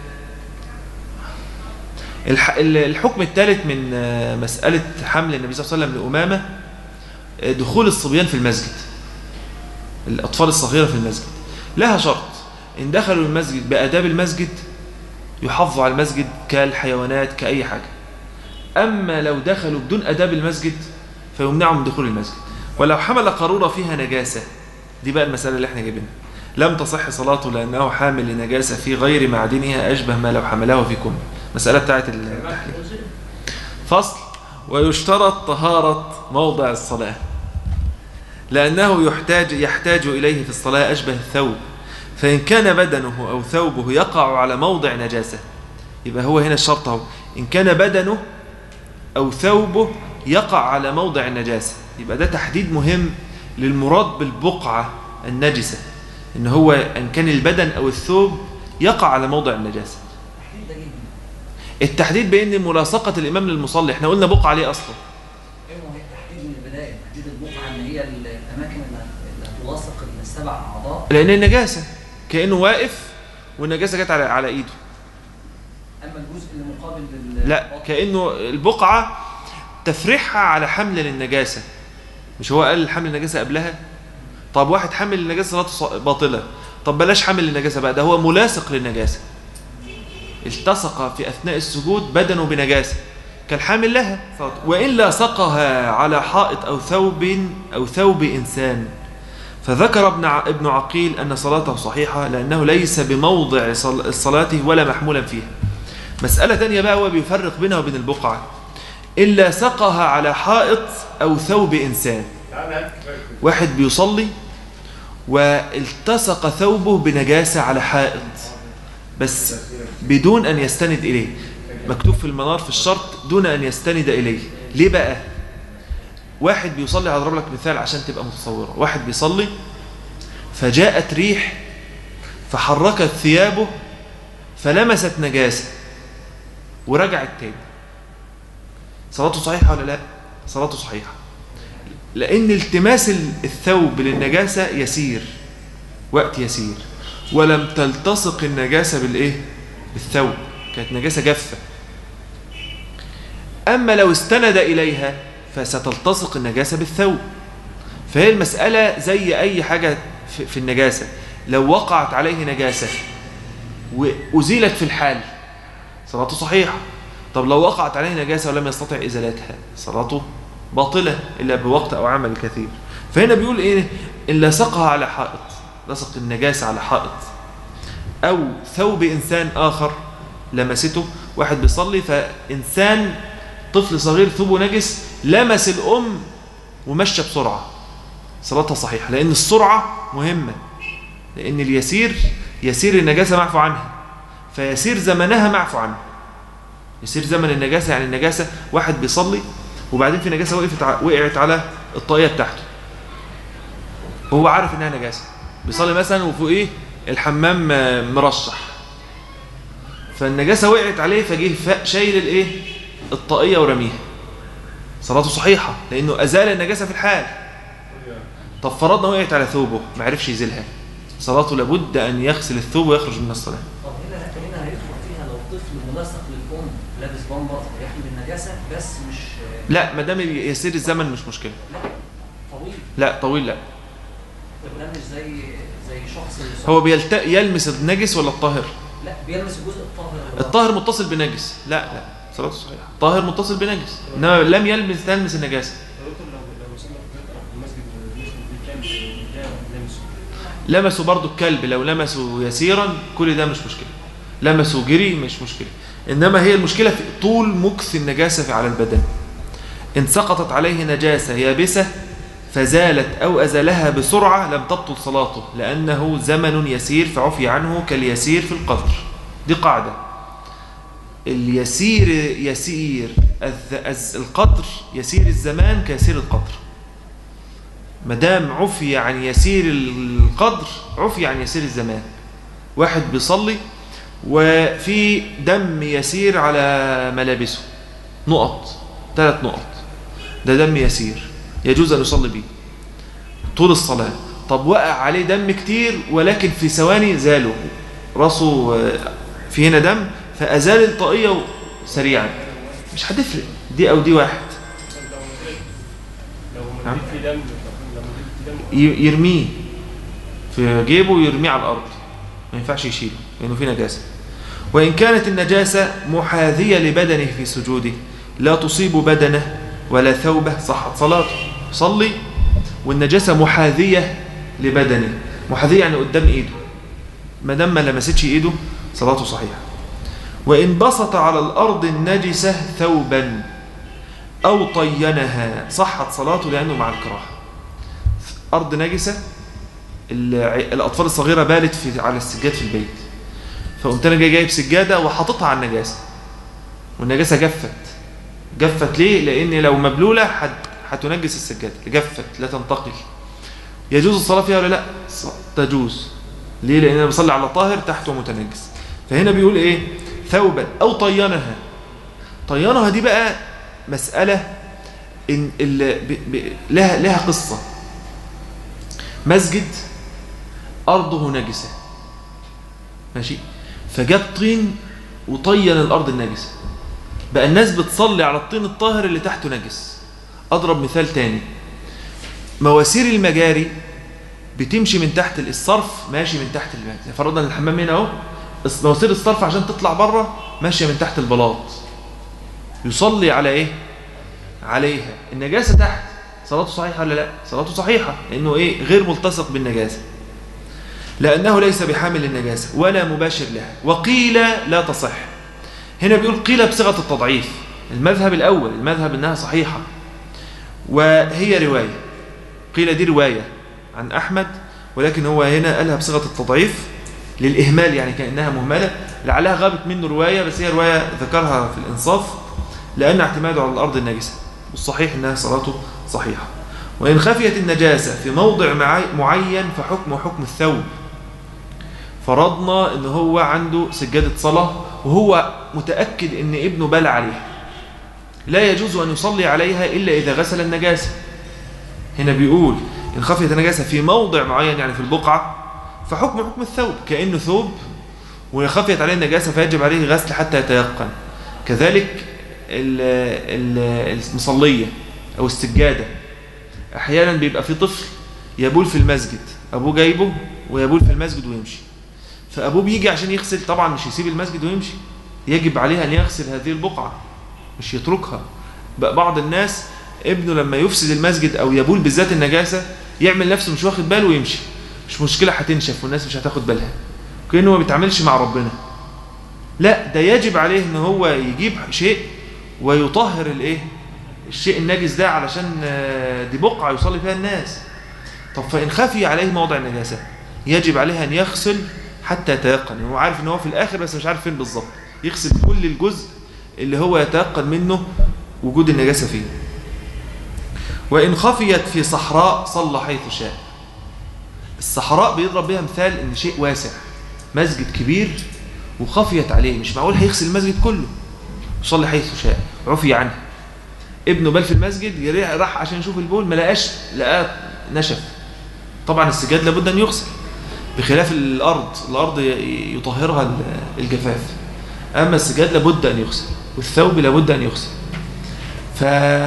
الح- ال- الحكم الثالث من آه، مسألة حمل النبي صلى الله عليه وسلم لأمامة آه، دخول الصبيان في المسجد الأطفال الصغيرة في المسجد لها شرط إن دخلوا المسجد بآداب المسجد يحافظوا على المسجد كالحيوانات كأي حاجة أما لو دخلوا بدون أداب المسجد فيمنعوا من دخول المسجد ولو حمل قارورة فيها نجاسة دي بقى المسألة اللي احنا جايبينها لم تصح صلاته لأنه حامل لنجاسة في غير معدنها أشبه ما لو حمله في كم مسألة بتاعت التحليل فصل ويشترط طهارة موضع الصلاة لأنه يحتاج يحتاج إليه في الصلاة أشبه الثوب فإن كان بدنه أو ثوبه يقع على موضع نجاسة يبقى هو هنا الشرط اهو إن كان بدنه أو ثوبه يقع على موضع النجاسة يبقى ده تحديد مهم للمراد بالبقعة النجسة إن هو إن كان البدن أو الثوب يقع على موضع النجاسة التحديد ده جه منين؟ التحديد بأن ملاصقة الإمام للمصلي احنا قلنا بقعة ليه أصلا ايه هو التحديد من البدايه تحديد البقعه ان هي الاماكن اللي اللي هتلاصق السبع اعضاء لأن النجاسة كأنه واقف والنجاسة جت على على إيده اما الجزء اللي مقابل لل لا كأنه البقعة تفريحها على حمل للنجاسة مش هو قال حمل النجاسة قبلها طب واحد حمل النجاسة صلاته ص- باطلة طب بلاش حمل النجاسة بقى ده هو ملاصق للنجاسة التصق في أثناء السجود بدنه بنجاسة كالحامل لها وإن لاصقها على حائط أو ثوب أو ثوب إنسان فذكر ابن ع- ابن عقيل أن صلاته صحيحة لأنه ليس بموضع صل- صلاته ولا محمولا فيها مسألة تانية بقى هو بيفرق بينها وبين البقعة إلا سقها على حائط أو ثوب إنسان تعال هات كفاية. واحد بيصلي والتصق ثوبه بنجاسة على حائط بس بدون أن يستند إليه مكتوب في المنار في الشرط دون أن يستند إليه ليه بقى واحد بيصلي هضرب لك مثال عشان تبقى متصورة واحد بيصلي فجاءت ريح فحركت ثيابه فلمست نجاسة ورجع التاني صلاته صحيحة ولا لا صلاته صحيحة لأن التماس الثوب للنجاسة يسير وقت يسير ولم تلتصق النجاسة بالإيه بالثوب كانت نجاسة جافة أما لو استند إليها فستلتصق النجاسة بالثوب فهي المسألة زي أي حاجة في- في النجاسة لو وقعت عليه نجاسة وأزيلت في الحال صلاته صحيحة طب لو وقعت عليه نجاسة ولم يستطع إزالتها صلاته باطلة إلا بوقت أو عمل كثير فهنا بيقول إيه إن لصقها على حائط لصق النجاسة على حائط أو ثوب إنسان آخر لمسته واحد بيصلي فإنسان طفل صغير ثوبه نجس لمس الأم ومشى بسرعة صلاتها صحيحة لأن السرعة مهمة لأن اليسير يسير النجاسة معفو عنها فيسير زمنها معفو عنه يسير زمن النجاسة يعني النجاسة واحد بيصلي وبعدين في نجاسة وقفت ع- وقعت على الطاقية بتاعته هو عارف انها نجاسة بيصلي مثلا وفوقيه الحمام آه، مرشح فالنجاسة وقعت عليه فجه فا- شايل الايه الطاقية ورميها صلاته صحيحة لانه ازال النجاسة في الحال طب فرضنا وقعت على ثوبه ما عرفش يزيلها صلاته لابد ان يغسل الثوب ويخرج من الصلاة طب هنا هنا هيدخل فيها لو طفل ملصق للام لابس بامبر يحمل النجاسه بس مش لا ما دام يسير الزمن مش مشكلة لا طويل لا طويل لا طب ده مش زي زي شخص اللي هو بيلت... يلمس النجس ولا الطاهر لا بيلمس الجزء الطاهر الطاهر متصل بنجس لا لا صلاته صحيحة الطاهر متصل بنجس انما لم يلمس تلمس النجاسة دكتور لو لو وصلنا في المسجد والمسجد بالكامل ده لمسه لمسوا برضو الكلب لو لمسوا يسيرا كل ده مش مشكلة لمسوا جري مش مشكلة إنما هي المشكلة في طول مكث النجاسة في- على البدن إن سقطت عليه نجاسة يابسة فزالت أو أزالها بسرعة لم تبطل صلاته لأنه زمن يسير فعفي عنه كاليسير في القدر دي قاعدة اليسير يسير الذ- الز- القدر يسير الزمان كيسير القدر ما دام عفي عن يسير القدر عفي عن يسير الزمان واحد بيصلي وفي دم يسير على ملابسه نقط ثلاث نقط ده دم يسير يجوز أن يصلي به طول الصلاة طب وقع عليه دم كتير ولكن في ثواني زاله راسه آه، في هنا دم فأزال الطاقية سريعا مش هتفرق دي أو دي واحد لو نعم. مديت في دم لو مديت في دم ي- يرميه في جيبه ويرميه على الأرض ما ينفعش يشيله لأنه في نجاسة وإن كانت النجاسة محاذية لبدنه في سجوده لا تصيب بدنه ولا ثوبه صحت صلاته صلي والنجاسة محاذية لبدنه محاذية يعني قدام إيده ما دام ما لمستش إيده صلاته صحيحة وإن بسط على الأرض النجسة ثوبا أو طينها صحت صلاته لأنه مع الكراهة أرض نجسة الع- الأطفال الصغيرة بالت في على السجاد في البيت فقمت أنا جاي جايب سجادة وحاططها على النجاسة والنجاسة جفت جفت ليه؟ لأن لو مبلولة حت هتنجس السجادة جفت لا تنتقل يجوز الصلاة فيها ولا لا؟ ص- تجوز ليه؟ لأن أنا بصلي على طاهر تحته متنجس فهنا بيقول إيه؟ ثوبا أو طينها طينها دي بقى مسألة إن ال- ب- ب- لها لها قصة مسجد أرضه نجسة ماشي فجاب طين وطين الأرض النجسة بقى الناس بتصلي على الطين الطاهر اللي تحته نجس أضرب مثال تاني مواسير المجاري بتمشي من تحت الصرف ماشي من تحت الماء فرضنا الحمام هنا اهو الص- مواسير الصرف عشان تطلع بره ماشيه من تحت البلاط يصلي على ايه عليها النجاسه تحت صلاته صحيحه ولا لا صلاته صحيحه لانه ايه غير ملتصق بالنجاسه لانه ليس بحامل النجاسه ولا مباشر لها وقيل لا تصح هنا بيقول قيل بصيغه التضعيف المذهب الاول المذهب انها صحيحه وهي روايه قيل دي روايه عن احمد ولكن هو هنا قالها بصيغه التضعيف للاهمال يعني كانها مهمله لعلها غابت منه روايه بس هي روايه ذكرها في الانصاف لان اعتماده على الارض النجسه والصحيح انها صلاته صحيحه وان خفيت النجاسه في موضع معي- معين فحكم حكم الثوب فرضنا ان هو عنده سجادة صلاة وهو متأكد ان ابنه بال عليها لا يجوز أن يصلي عليها إلا إذا غسل النجاسة هنا بيقول إن خفيت النجاسة في موضع معين يعني في البقعة فحكم حكم الثوب كأنه ثوب وخفيت عليه النجاسة فيجب عليه غسل حتى يتيقن كذلك ال- ال- المصلية أو السجادة أحيانا بيبقى في طفل يبول في المسجد أبوه جايبه ويبول في المسجد ويمشي فأبوه بيجي عشان يغسل طبعا مش يسيب المسجد ويمشي يجب عليه أن يغسل هذه البقعة مش يتركها بقى بعض الناس ابنه لما يفسد المسجد أو يبول بالذات النجاسة يعمل نفسه مش واخد باله ويمشي مش مشكلة هتنشف والناس مش هتاخد بالها كأنه ما بيتعاملش مع ربنا لا ده يجب عليه ان هو يجيب شيء ويطهر الايه الشيء النجس ده علشان آه، دي بقعة يصلي فيها الناس طب فإن خفي عليه موضع النجاسة يجب عليه أن يغسل حتى يتيقن هو عارف ان هو في الآخر بس مش عارف فين بالظبط يغسل كل الجزء اللي هو يتيقن منه وجود النجاسة فيه وإن خفيت في صحراء صلى حيث شاء الصحراء بيضرب بها مثال ان شيء واسع مسجد كبير وخفيت عليه مش معقول هيغسل المسجد كله يصلي حيث شاء عفي عنه ابنه بال في المسجد يريح- راح عشان يشوف البول ما لقاش لقاه نشف طبعا السجاد لابد ان يغسل بخلاف الارض الارض ي- يطهرها ال- الجفاف اما السجاد لابد ان يغسل والثوب لابد ان يغسل ف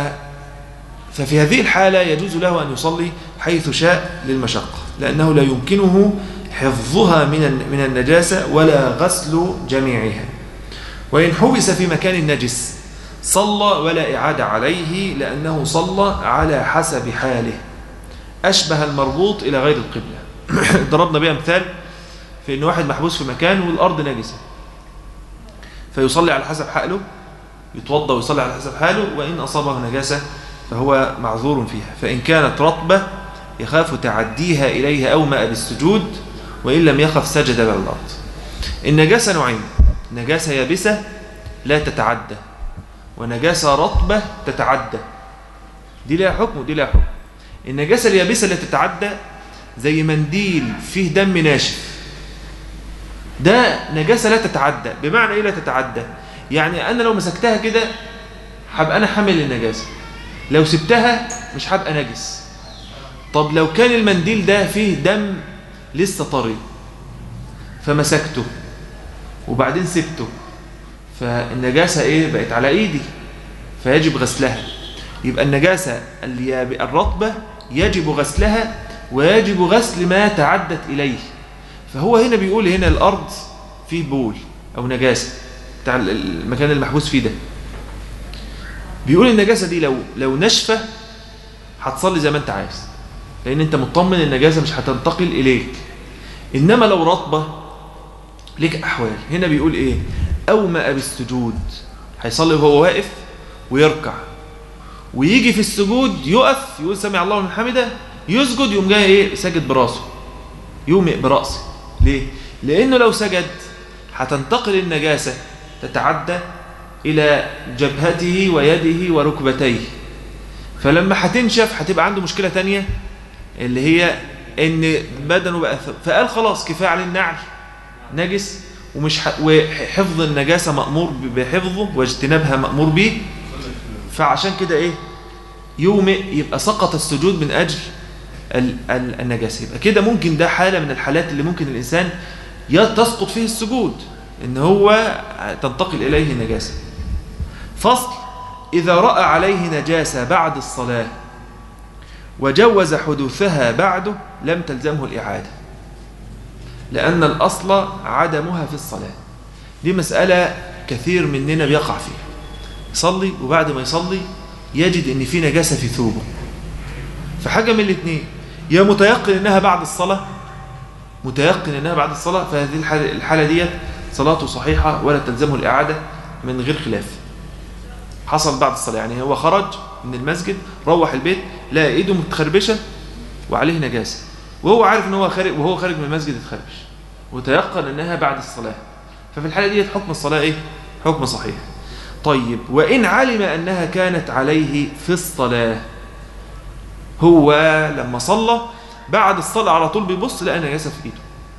ففي هذه الحالة يجوز له أن يصلي حيث شاء للمشقة لأنه لا يمكنه حفظها من الن- من النجاسة ولا غسل جميعها وإن حبس في مكان نجس صلى ولا إعادة عليه لأنه صلى على حسب حاله أشبه المربوط إلى غير القبلة ضربنا بها مثال في أن واحد محبوس في مكان والأرض نجسة فيصلي على حسب حاله يتوضا ويصلي على حسب حاله وإن أصابه نجاسة فهو معذور فيها فإن كانت رطبة يخاف تعديها إليها أومأ بالسجود وإن لم يخف سجد على الأرض النجاسة نوعين نجاسة يابسة لا تتعدى ونجاسة رطبة تتعدى دي لها حكم ودي لها حكم النجاسة اليابسة اللي تتعدى زي منديل فيه دم ناشف ده نجاسة لا تتعدى بمعنى ايه لا تتعدى يعني انا لو مسكتها كده هبقى انا حامل النجاسة لو سبتها مش هبقى نجس طب لو كان المنديل ده فيه دم لسه طري فمسكته وبعدين سبته فالنجاسة ايه بقت على ايدي فيجب غسلها يبقى النجاسة الياب- الرطبة يجب غسلها ويجب غسل ما تعدت إليه فهو هنا بيقول هنا الأرض فيه بول أو نجاسة بتاع ال- المكان المحبوس فيه ده بيقول النجاسة دي لو لو ناشفة هتصلي زي ما انت عايز لأن انت مطمن النجاسة مش هتنتقل إليك إنما لو رطبة ليك أحوال هنا بيقول إيه أومأ بالسجود هيصلي وهو واقف ويركع ويجي في السجود يقف يقول سمع الله من حمده يسجد يقوم جاي ايه ساجد براسه يومئ براسه ليه لانه لو سجد هتنتقل النجاسه تتعدى الى جبهته ويده وركبتيه فلما هتنشف هتبقى عنده مشكله تانية اللي هي ان بدنه بقى ث- فقال خلاص كفايه عليه النعل نجس ومش ح... وحفظ النجاسه مامور ب- بحفظه واجتنابها مامور به فعشان كده ايه يومئ يبقى سقط السجود من اجل ال- ال- النجاسه يبقى كده ممكن ده حاله من الحالات اللي ممكن الانسان ي- تسقط فيه السجود ان هو تنتقل اليه النجاسه فصل اذا راى عليه نجاسه بعد الصلاه وجوز حدوثها بعده لم تلزمه الاعاده لان الاصل عدمها في الصلاه دي مساله كثير مننا بيقع فيها يصلي وبعد ما يصلي يجد ان في نجاسه في ثوبه فحاجه من الاثنين يا متيقن انها بعد الصلاه متيقن انها بعد الصلاه فهذه الحاله, الحالة ديت صلاته صحيحه ولا تلزمه الاعاده من غير خلاف حصل بعد الصلاه يعني هو خرج من المسجد روح البيت لقى ايده متخربشه وعليه نجاسه وهو عارف ان هو خارج وهو خارج من المسجد اتخربش وتيقن انها بعد الصلاه ففي الحاله ديت حكم الصلاه ايه حكم صحيح طيب وإن علم أنها كانت عليه في الصلاة هو لما صلى بعد الصلاة على طول بيبص لقى نجاسة في إيده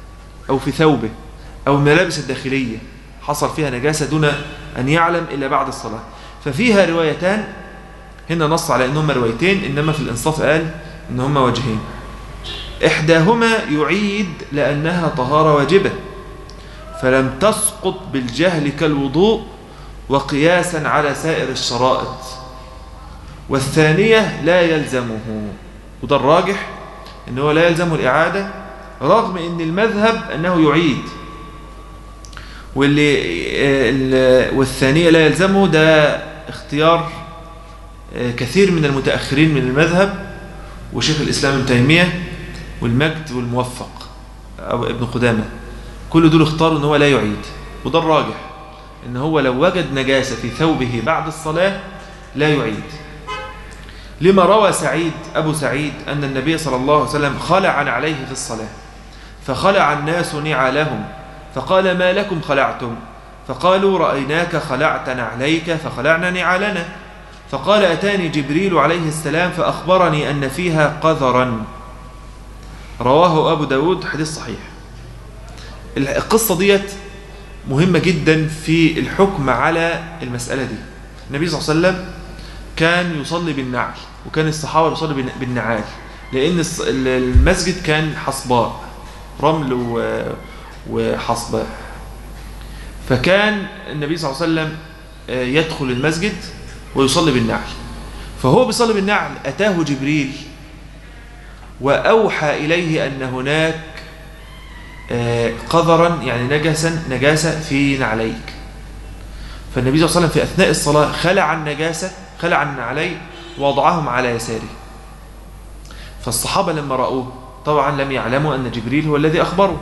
أو في ثوبه أو الملابس الداخلية حصل فيها نجاسة دون أن يعلم إلا بعد الصلاة ففيها روايتان هنا نص على أنهما روايتين إنما في الإنصاف قال إنهما وجهين إحداهما يعيد لأنها طهارة واجبة فلم تسقط بالجهل كالوضوء وقياسا على سائر الشرائط والثانية لا يلزمه وده الراجح أنه لا يلزمه الإعادة رغم أن المذهب أنه يعيد واللي ال- والثانية لا يلزمه ده اختيار آه، كثير من المتأخرين من المذهب وشيخ الإسلام ابن تيمية والمجد والموفق أو ابن قدامة كل دول اختاروا ان هو لا يعيد وده الراجح ان هو لو وجد نجاسة في ثوبه بعد الصلاة لا يعيد لما روى سعيد أبو سعيد أن النبي صلى الله عليه وسلم خلع عليه في الصلاة فخلع الناس نعالهم فقال ما لكم خلعتم فقالوا رأيناك خلعت نعليك فخلعنا نعالنا فقال أتاني جبريل عليه السلام فأخبرني أن فيها قذرا رواه أبو داود حديث صحيح القصة ديت مهمة جدا في الحكم على المسألة دي النبي صلى الله عليه وسلم كان يصلي بالنعل وكان الصحابة يصلي بالن- بالنعال لأن الص- ال- المسجد كان حصباء رمل و- وحصباء فكان النبي صلى الله عليه وسلم آه، يدخل المسجد ويصلي بالنعل فهو بيصلي بالنعل أتاه جبريل وأوحى إليه أن هناك آه، قذرا يعني نجسا نجاسة في نعليك فالنبي صلى الله عليه وسلم في أثناء الصلاة خلع النجاسة خلع النعلين ووضعهم على يساره فالصحابة لما رأوه طبعا لم يعلموا أن جبريل هو الذي أخبره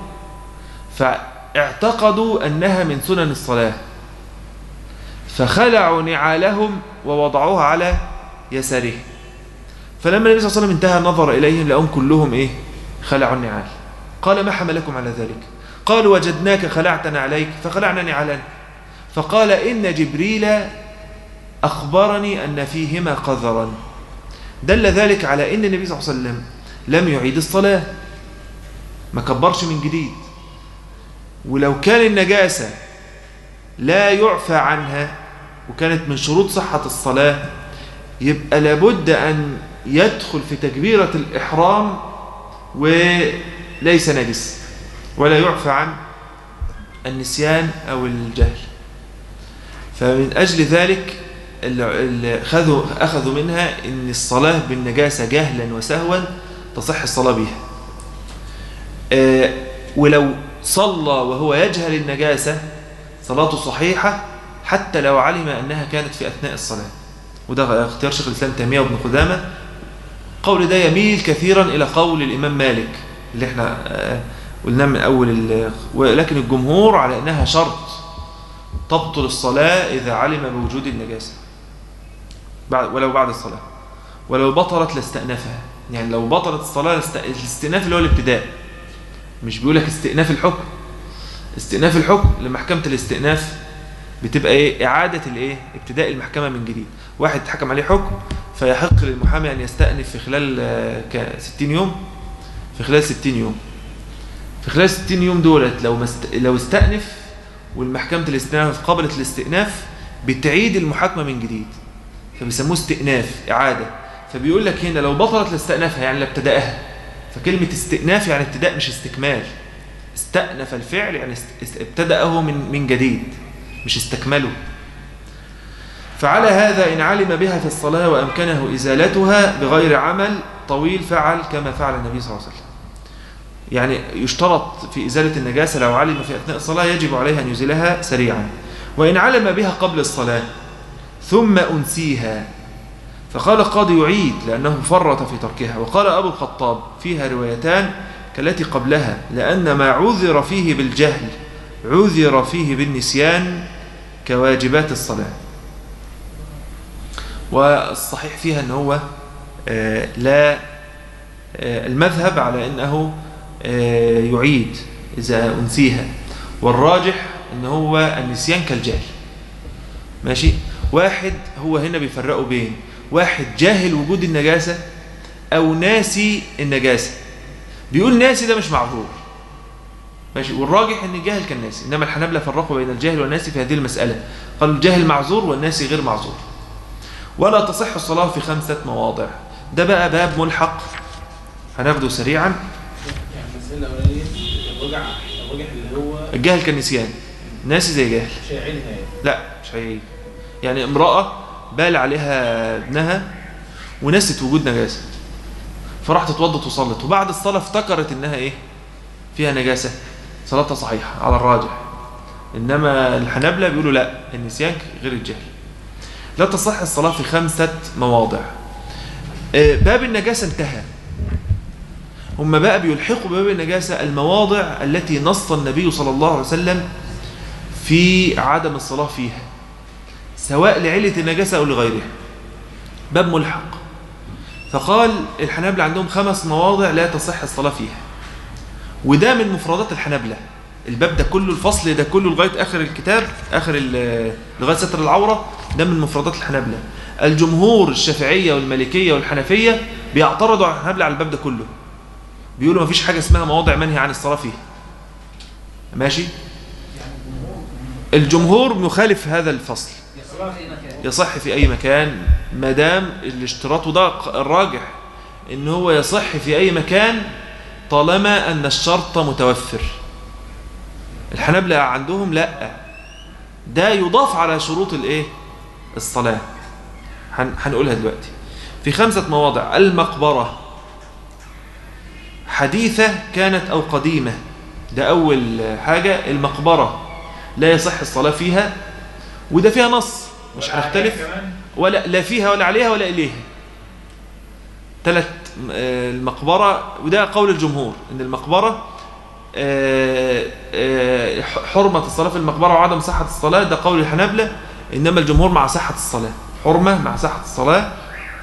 فاعتقدوا أنها من سنن الصلاة فخلعوا نعالهم ووضعوها على يساره فلما النبي صلى الله عليه وسلم انتهى نظر إليهم لأهم كلهم إيه خلعوا النعال قال ما حملكم على ذلك قالوا وجدناك خلعتنا عليك فخلعنا نعالنا فقال إن جبريل أخبرني أن فيهما قذرا دل ذلك على أن النبي صلى الله عليه وسلم لم يعيد الصلاة ما كبرش من جديد ولو كان النجاسة لا يعفى عنها وكانت من شروط صحة الصلاة يبقى لابد أن يدخل في تكبيرة الإحرام وليس نجس ولا يعفى عن النسيان أو الجهل فمن أجل ذلك ال- ال- خذوا أخذوا منها أن الصلاة بالنجاسة جهلا وسهوا تصح الصلاة بها آه، ولو صلى وهو يجهل النجاسة صلاته صحيحة حتى لو علم أنها كانت في أثناء الصلاة وده اختيار شيخ الإسلام تيمية وابن قدامة قول ده يميل كثيرا إلى قول الإمام مالك اللي احنا آه، قلناه من أول ال- ولكن الجمهور على أنها شرط تبطل الصلاة إذا علم بوجود النجاسة بعد ولو بعد الصلاة ولو بطلت لاستأنفها يعني لو بطلت الصلاة لاست- الاستئناف اللي هو الابتداء مش بيقول لك استئناف الحكم استئناف الحكم لمحكمة الاستئناف بتبقى ايه إعادة الايه ابتداء المحكمة من جديد واحد اتحكم عليه حكم فيحق للمحامي أن يستأنف في خلال آه، ك- 60 يوم في خلال 60 يوم في خلال 60 يوم دولت لو مست... لو استأنف والمحكمة الاستئناف قبلت الاستئناف بتعيد المحاكمة من جديد فبيسموه استئناف إعادة فبيقول لك هنا لو بطلت لاستأنفها يعني لابتدأها فكلمة استئناف يعني ابتداء مش استكمال استأنف الفعل يعني است- است- ابتدأه من من جديد مش استكمله فعلى هذا إن علم بها في الصلاة وأمكنه إزالتها بغير عمل طويل فعل كما فعل النبي صلى الله عليه وسلم يعني يشترط في إزالة النجاسة لو علم في أثناء الصلاة يجب عليه أن يزيلها سريعا وإن علم بها قبل الصلاة ثم أنسيها فقال القاضي يعيد لأنه فرط في تركها وقال أبو الخطاب فيها روايتان كالتي قبلها لأن ما عذر فيه بالجهل عذر فيه بالنسيان كواجبات الصلاة والصحيح فيها أنه هو آه، لا آه، المذهب على أنه آه، يعيد إذا أنسيها والراجح أنه هو النسيان كالجهل ماشي واحد هو هنا بيفرقوا بين واحد جاهل وجود النجاسة أو ناسي النجاسة بيقول ناسي ده مش معذور ماشي والراجح ان الجاهل كالناس انما الحنابلة فرقوا بين الجاهل والناس في هذه المسألة قالوا الجاهل معذور والناس غير معذور ولا تصح الصلاة في خمسة مواضع ده بقى باب ملحق هناخده سريعا يعني المسألة الأولانية الرجع الرجع اللي هو الجاهل كالنسيان ناسي زي جاهل شاعرها يعني لا مش هيعيد يعني امرأة بال عليها ابنها ونست وجود نجاسة فراحت اتوضت وصلت وبعد الصلاة افتكرت انها ايه فيها نجاسة صلاتها صحيحة على الراجح انما الحنابلة بيقولوا لا النسيان غير الجهل لا تصح الصلاة في خمسة مواضع آه، باب النجاسة انتهى هم بقى بيلحقوا بباب النجاسة المواضع التي نص النبي صلى الله عليه وسلم في عدم الصلاة فيها سواء لعلة النجاسة أو لغيرها باب ملحق فقال الحنابلة عندهم خمس مواضع لا تصح الصلاة فيها وده من مفردات الحنابلة الباب ده كله الفصل ده كله لغاية آخر الكتاب آخر ال- لغاية ستر العورة ده من مفردات الحنابلة الجمهور الشافعية والمالكية والحنفية بيعترضوا على الحنابلة على الباب ده كله بيقولوا مفيش حاجة اسمها مواضع منهي عن الصلاة فيها ماشي الجمهور مخالف هذا الفصل يصلح في أي مكان يصح في أي مكان ما دام الاشتراط وده الراجح إن هو يصح في أي مكان طالما أن الشرط متوفر الحنابلة عندهم لا ده يضاف على شروط الايه الصلاة هن- هنقولها دلوقتي في خمسة مواضع المقبرة حديثة كانت أو قديمة ده أول حاجة المقبرة لا يصح الصلاة فيها وده فيها نص مش هنختلف ولا لا فيها ولا عليها ولا إليها ثلاث آه، المقبرة وده قول الجمهور إن المقبرة آه، آه، ح- حرمة الصلاة في المقبرة وعدم صحة الصلاة ده قول الحنابلة إنما الجمهور مع صحة الصلاة حرمة مع صحة الصلاة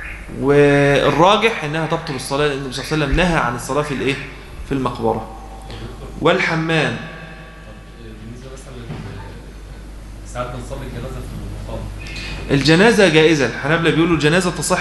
والراجح إنها تبطل الصلاة لأن النبي صلى الله عليه وسلم نهى عن الصلاة في الإيه في المقبرة والحمام بالنسبة مثلا لل- ساعات بنصلي الجنازة في المقام الجنازة جائزة الحنابلة بيقولوا الجنازة تصح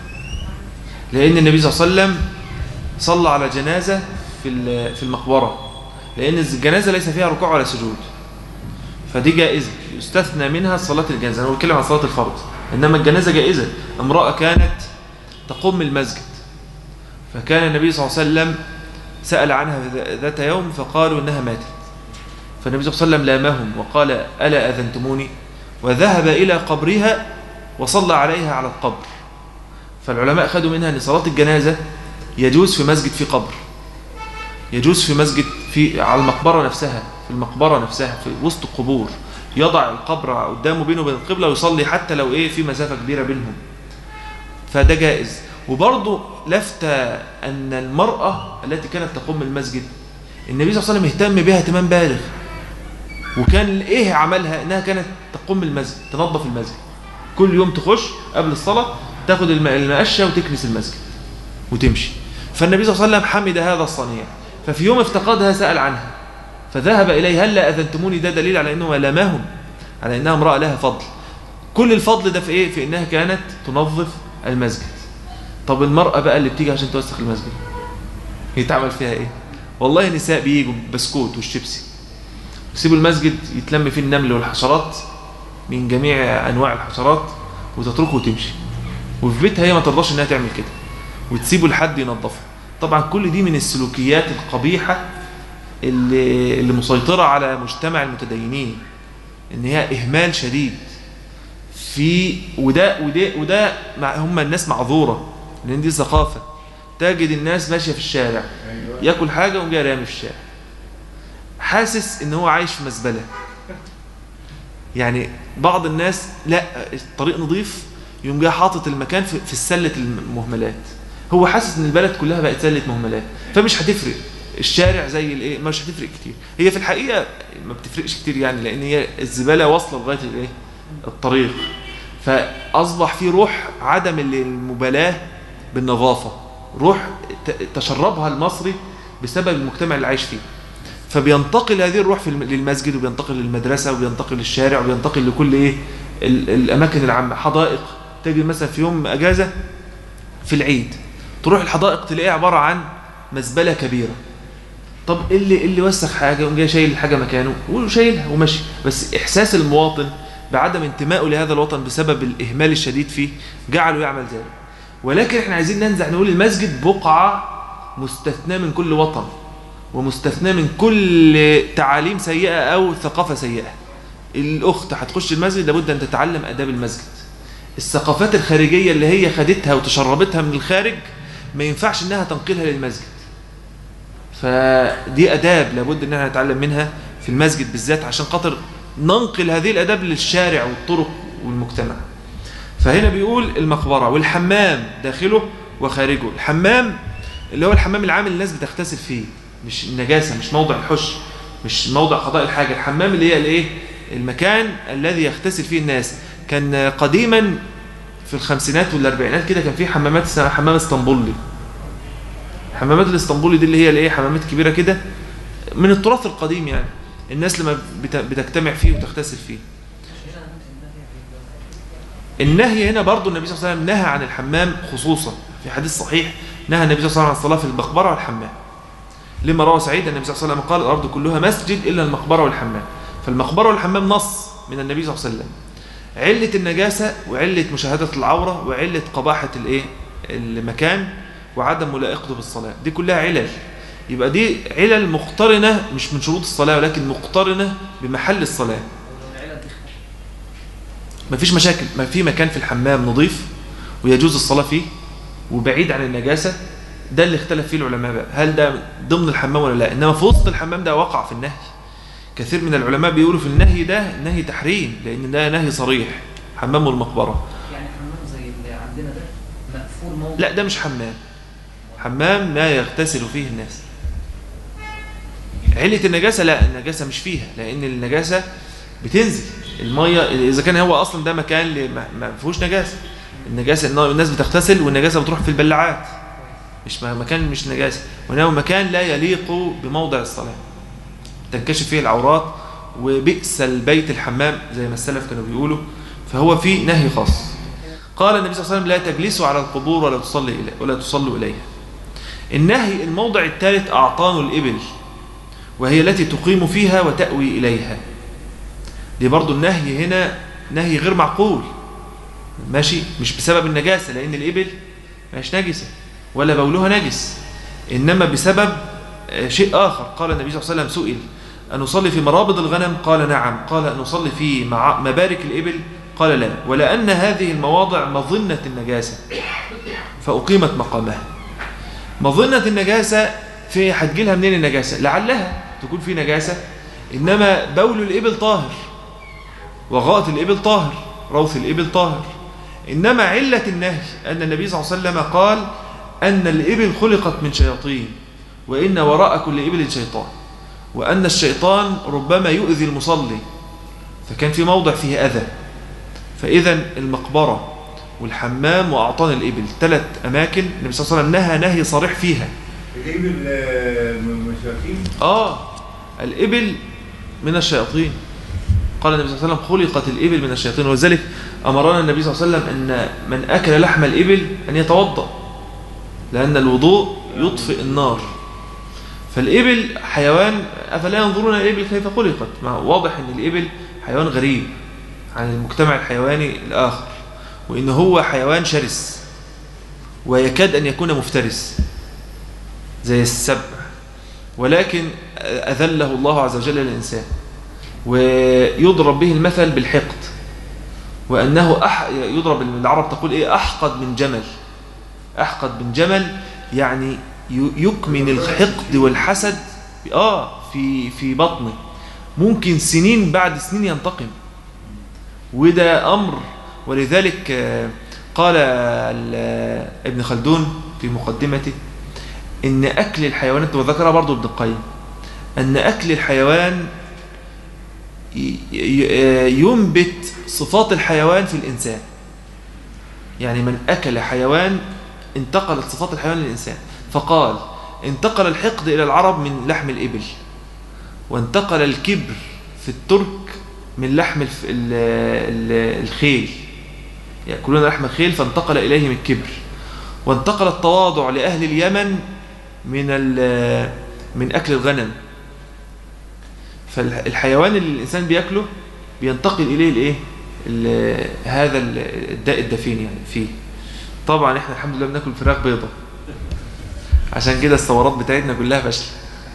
لأن النبي صلى الله عليه وسلم صلى على جنازة في ال- في المقبرة لأن الجنازة ليس فيها ركوع ولا سجود فدي جائزة يستثنى منها صلاة الجنازة أنا بتكلم عن صلاة الفرض إنما الجنازة جائزة امرأة كانت تقوم المسجد فكان النبي صلى الله عليه وسلم سأل عنها ذات يوم فقالوا إنها ماتت فالنبي صلى الله عليه وسلم لامهم وقال ألا أذنتموني وذهب إلى قبرها وصلى عليها على القبر فالعلماء خدوا منها أن صلاة الجنازة يجوز في مسجد في قبر يجوز في مسجد في على المقبرة نفسها في المقبرة نفسها في وسط القبور يضع القبر قدامه بينه وبين القبلة ويصلي حتى لو ايه في مسافة كبيرة بينهم فده جائز وبرضه لفتة أن المرأة التي كانت تقوم المسجد النبي صلى الله عليه وسلم اهتم بها اهتمام بالغ وكان ايه عملها انها كانت تقوم المسجد تنظف المسجد كل يوم تخش قبل الصلاة تاخد الم- المقشة وتكنس المسجد وتمشي فالنبي صلى الله عليه وسلم حمد هذا الصنيع ففي يوم افتقدها سأل عنها فذهب إليه هل لا أذنتموني ده دليل على أنه لامهم على أنها امرأة لها فضل كل الفضل ده في إيه؟ في أنها كانت تنظف المسجد طب المرأة بقى اللي بتيجي عشان توسخ المسجد يتعمل فيها إيه والله نساء بيجوا بسكوت والشيبسي يسيبوا المسجد يتلم فيه النمل والحشرات من جميع انواع الحشرات وتتركه وتمشي وفي بيتها هي ما ترضاش انها تعمل كده وتسيبه لحد ينظفه طبعا كل دي من السلوكيات القبيحه اللي اللي مسيطره على مجتمع المتدينين ان هي اهمال شديد في وده وده وده مع هم الناس معذوره لان دي ثقافه تجد الناس ماشيه في الشارع ياكل حاجه وجاي رامي في الشارع حاسس ان هو عايش في مزبله يعني بعض الناس لا الطريق نظيف يقوم جاي حاطط المكان في, في السله المهملات هو حاسس ان البلد كلها بقت سله مهملات فمش هتفرق الشارع زي الايه مش هتفرق كتير هي في الحقيقه ما بتفرقش كتير يعني لان هي الزباله واصله لغايه الايه الطريق فاصبح في روح عدم المبالاه بالنظافه روح ت- تشربها المصري بسبب المجتمع اللي عايش فيه فبينتقل هذه الروح في الم- للمسجد وبينتقل للمدرسة وبينتقل للشارع وبينتقل لكل ايه ال- الأماكن العامة حدائق تجد مثلا في يوم أجازة في العيد تروح الحدائق تلاقيها عبارة عن مزبلة كبيرة طب اللي اللي وسخ حاجه يقوم جاي شايل الحاجه مكانه وشايلها وماشي بس احساس المواطن بعدم انتمائه لهذا الوطن بسبب الاهمال الشديد فيه جعله يعمل ذلك ولكن احنا عايزين ننزع نقول المسجد بقعه مستثناه من كل وطن ومستثناه من كل تعاليم سيئه او ثقافه سيئه الاخت هتخش المسجد لابد ان تتعلم اداب المسجد الثقافات الخارجيه اللي هي خدتها وتشربتها من الخارج ما ينفعش انها تنقلها للمسجد فدي اداب لابد ان احنا نتعلم منها في المسجد بالذات عشان خاطر ننقل هذه الاداب للشارع والطرق والمجتمع فهنا بيقول المقبره والحمام داخله وخارجه الحمام اللي هو الحمام العام اللي الناس بتغتسل فيه مش النجاسه مش موضع الحش مش موضع قضاء الحاجه الحمام اللي هي الايه المكان الذي يغتسل فيه الناس كان قديما في الخمسينات والاربعينات كده كان في حمامات اسمها حمام اسطنبولي حمامات الاسطنبولي دي اللي هي الايه حمامات كبيره كده من التراث القديم يعني الناس لما بت- بتجتمع فيه وتغتسل فيه النهي هنا برضو النبي صلى الله عليه وسلم نهى عن الحمام خصوصا في حديث صحيح نهى النبي صلى الله عليه وسلم عن الصلاة في المقبرة والحمام لما روى سعيد النبي صلى الله عليه وسلم قال الأرض كلها مسجد إلا المقبرة والحمام فالمقبرة والحمام نص من النبي صلى الله عليه وسلم علة النجاسة وعلة مشاهدة العورة وعلة قباحة الايه المكان وعدم ملائقته بالصلاة دي كلها علل يبقى دي علل مقترنة مش من شروط الصلاة ولكن مقترنة بمحل الصلاة ولو العيله دي اختلفت مفيش مشاكل ما في مكان في الحمام نظيف ويجوز الصلاة فيه وبعيد عن النجاسة ده اللي اختلف فيه العلماء بقى هل ده ضمن الحمام ولا لا انما في وسط الحمام ده وقع في النهي كثير من العلماء بيقولوا في النهي ده نهي تحريم لان ده نهي صريح حمام المقبرة يعني حمام زي اللي عندنا ده مقفول موضع لا ده مش حمام حمام ما يغتسل فيه الناس علة النجاسة لا النجاسة مش فيها لأن النجاسة بتنزل المية إذا كان هو أصلا ده مكان اللي ما ما فيهوش نجاسة النجاسة إن الناس بتغتسل والنجاسة بتروح في البلعات مش م- مكان مش نجاسة وإنه مكان لا يليق بموضع الصلاة تنكشف فيه العورات وبئس البيت الحمام زي ما السلف كانوا بيقولوا فهو فيه نهي خاص قال النبي صلى الله عليه وسلم لا تجلسوا على القبور ولا تصلي إليه ولا تصلوا إليها النهي الموضع الثالث أعطان الإبل وهي التي تقيم فيها وتأوي إليها دي برضو النهي هنا نهي غير معقول ماشي مش بسبب النجاسة لأن الإبل مش نجسة ولا بولها نجس إنما بسبب آه، شيء آخر قال النبي صلى الله عليه وسلم سئل أن نصلي في مرابض الغنم قال نعم قال أن نصلي في مع- مبارك الإبل قال لا ولأن هذه المواضع مظنة النجاسة فأقيمت مقامها مظنة النجاسة في هتجيلها منين النجاسة لعلها تكون في نجاسة إنما بول الإبل طاهر وغائط الإبل طاهر روث الإبل طاهر إنما علة النهي أن النبي صلى الله عليه وسلم قال أن الإبل خلقت من شياطين وإن وراء كل إبل شيطان وأن الشيطان ربما يؤذي المصلي فكان في موضع فيه أذى فإذا المقبرة والحمام وأعطان الإبل ثلاث أماكن النبي صلى الله عليه وسلم نهى نهي صريح فيها الإبل آه، من مشاكين آه الإبل من الشياطين قال النبي صلى الله عليه وسلم خلقت الإبل من الشياطين ولذلك أمرنا النبي صلى الله عليه وسلم أن من أكل لحم الإبل أن يتوضأ لأن الوضوء يطفئ النار فالإبل حيوان أفلا ينظرون إلى الإبل كيف خلقت مع واضح أن الإبل حيوان غريب عن المجتمع الحيواني الآخر وإن هو حيوان شرس ويكاد أن يكون مفترس زي السبع ولكن أذله الله عز وجل للإنسان ويضرب به المثل بالحقد وأنه أح... يضرب العرب تقول إيه أحقد من جمل أحقد من جمل يعني ي- يكمن الحقد والحسد آه في في بطنه ممكن سنين بعد سنين ينتقم وده أمر ولذلك آه، قال ال- ابن خلدون في مقدمته ان اكل الحيوانات وذكرها برضو ابن القيم ان اكل الحيوان ي- ي- ينبت صفات الحيوان في الانسان يعني من اكل حيوان انتقلت صفات الحيوان للانسان فقال انتقل الحقد الى العرب من لحم الابل وانتقل الكبر في الترك من لحم الف- ال- ال- الخيل يأكلون لحم الخيل فانتقل إليهم الكبر وانتقل التواضع لأهل اليمن من ال- من أكل الغنم فالحيوان اللي الإنسان بيأكله بينتقل إليه الإيه ال- هذا ال- الداء الدفين يعني فيه طبعا احنا الحمد لله بناكل فراخ بيضة عشان كده الثورات بتاعتنا كلها فاشله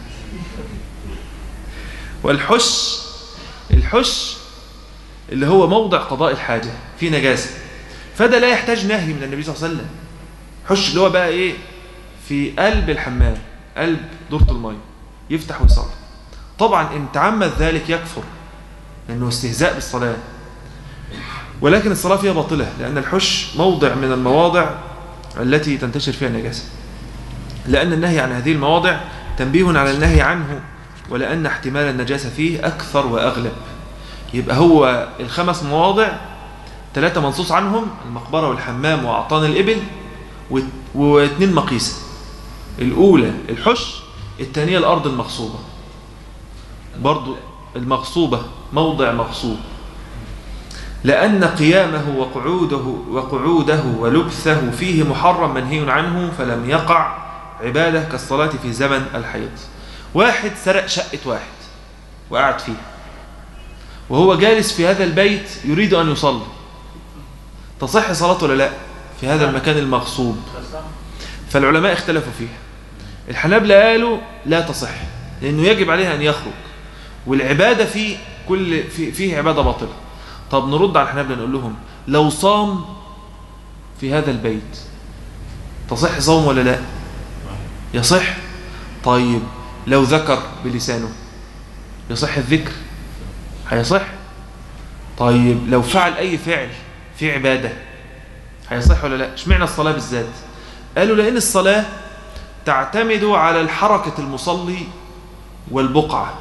والحش الحش اللي هو موضع قضاء الحاجة في نجاسة فده لا يحتاج نهي من النبي صلى الله عليه وسلم حش اللي هو بقى ايه في قلب الحمام قلب دورة المية يفتح ويصلي طبعا ان تعمد ذلك يكفر لانه استهزاء بالصلاة ولكن الصلاة فيها باطلة لأن الحش موضع من المواضع التي تنتشر فيها النجاسة لأن النهي عن هذه المواضع تنبيه على النهي عنه ولأن احتمال النجاسة فيه أكثر وأغلب يبقى هو الخمس مواضع ثلاثة منصوص عنهم المقبرة والحمام وأعطان الإبل وات- واثنين مقيسة الأولى الحش الثانية الأرض المغصوبة برضو المغصوبة موضع مغصوب لأن قيامه وقعوده وقعوده ولبثه فيه محرم منهي عنه فلم يقع عبادة كالصلاة في زمن الحيض واحد سرق شقة واحد وقعد فيها وهو جالس في هذا البيت يريد أن يصلي تصح صلاته ولا لا في هذا المكان المغصوب فالعلماء اختلفوا فيها الحنابلة قالوا لا تصح لأنه يجب عليه أن يخرج والعبادة فيه كل في فيه عبادة باطلة طب نرد على الحنابلة نقول لهم لو صام في هذا البيت تصح صوم ولا لا يصح طيب لو ذكر بلسانه يصح الذكر هيصح طيب لو فعل أي فعل في عبادة هيصح ولا لا اشمعنى الصلاة بالذات قالوا لأن الصلاة تعتمد على الحركة المصلي والبقعة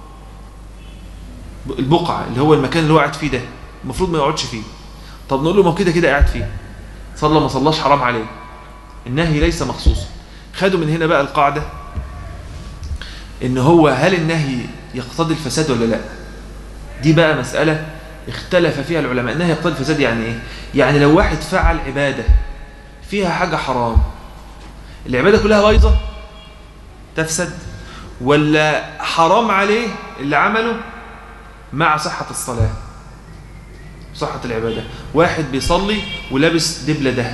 البقعة اللي هو المكان اللي هو قاعد فيه ده المفروض ما يقعدش فيه طب نقول له ما هو كده كده قاعد فيه صلى ما صلاش حرام عليه النهي ليس مخصوصا خدوا من هنا بقى القاعدة ان هو هل النهي يقتضي الفساد ولا لا دي بقى مسألة اختلف فيها العلماء النهي يقتضي الفساد يعني ايه يعني لو واحد فعل عبادة فيها حاجة حرام العبادة كلها بايظة تفسد ولا حرام عليه اللي عمله مع صحة الصلاة صحة العبادة واحد بيصلي ولابس دبلة ذهب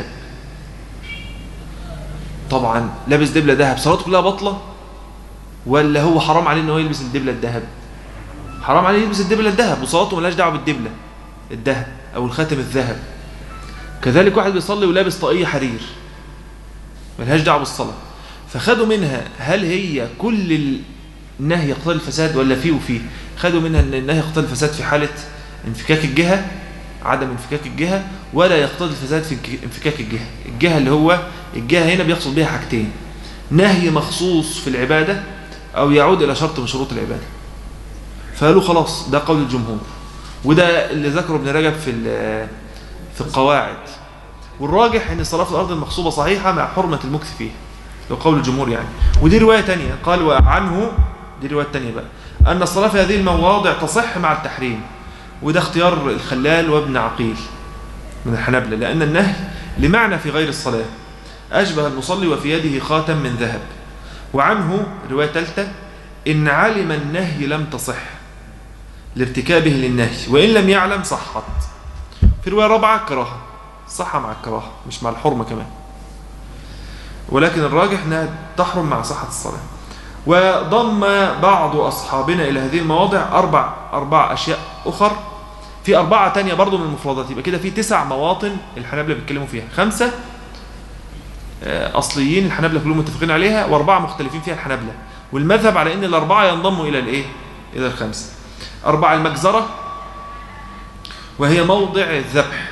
طبعا لابس دبلة ذهب صلاته كلها بطلة ولا هو حرام عليه ان هو يلبس الدبلة الذهب حرام عليه يلبس الدبلة الذهب وصلاته ملهاش دعوه بالدبلة الذهب او الخاتم الذهب كذلك واحد بيصلي ولابس طاقية حرير ملهاش دعوه بالصلاة فخدوا منها هل هي كل النهي يقتضي الفساد ولا فيه وفيه خدوا منها ان النهي يقتضي الفساد في حالة انفكاك الجهة عدم انفكاك الجهة ولا يقتضي الفساد في انك- انفكاك الجهة الجهة اللي هو الجهة هنا بيقصد بها حاجتين نهي مخصوص في العبادة أو يعود إلى شرط من شروط العبادة فقالوا خلاص ده قول الجمهور وده اللي ذكره ابن رجب في ال- في القواعد والراجح ان الصلاة في الأرض المغصوبة صحيحة مع حرمة المكث فيها ده قول الجمهور يعني ودي رواية تانية قال وعنه دي رواية تانية بقى أن الصلاة في هذه المواضع تصح مع التحريم وده اختيار الخلال وابن عقيل من الحنابلة لأن النهي لمعنى في غير الصلاة أشبه المصلي وفي يده خاتم من ذهب وعنه رواية ثالثة إن علم النهي لم تصح لارتكابه للنهي وإن لم يعلم صحت في رواية رابعة كراهة صح مع الكراهة مش مع الحرمة كمان ولكن الراجح أنها تحرم مع صحة الصلاة وضم بعض أصحابنا إلى هذه المواضع أربع, أربع أشياء أخر في أربعة تانية برضو من المفردات يبقى كده في تسع مواطن الحنابلة بيتكلموا فيها خمسة آه، أصليين الحنابلة كلهم متفقين عليها وأربعة مختلفين فيها الحنابلة والمذهب على أن الأربعة ينضموا إلى الإيه؟ إلى الخمسة أربعة المجزرة وهي موضع الذبح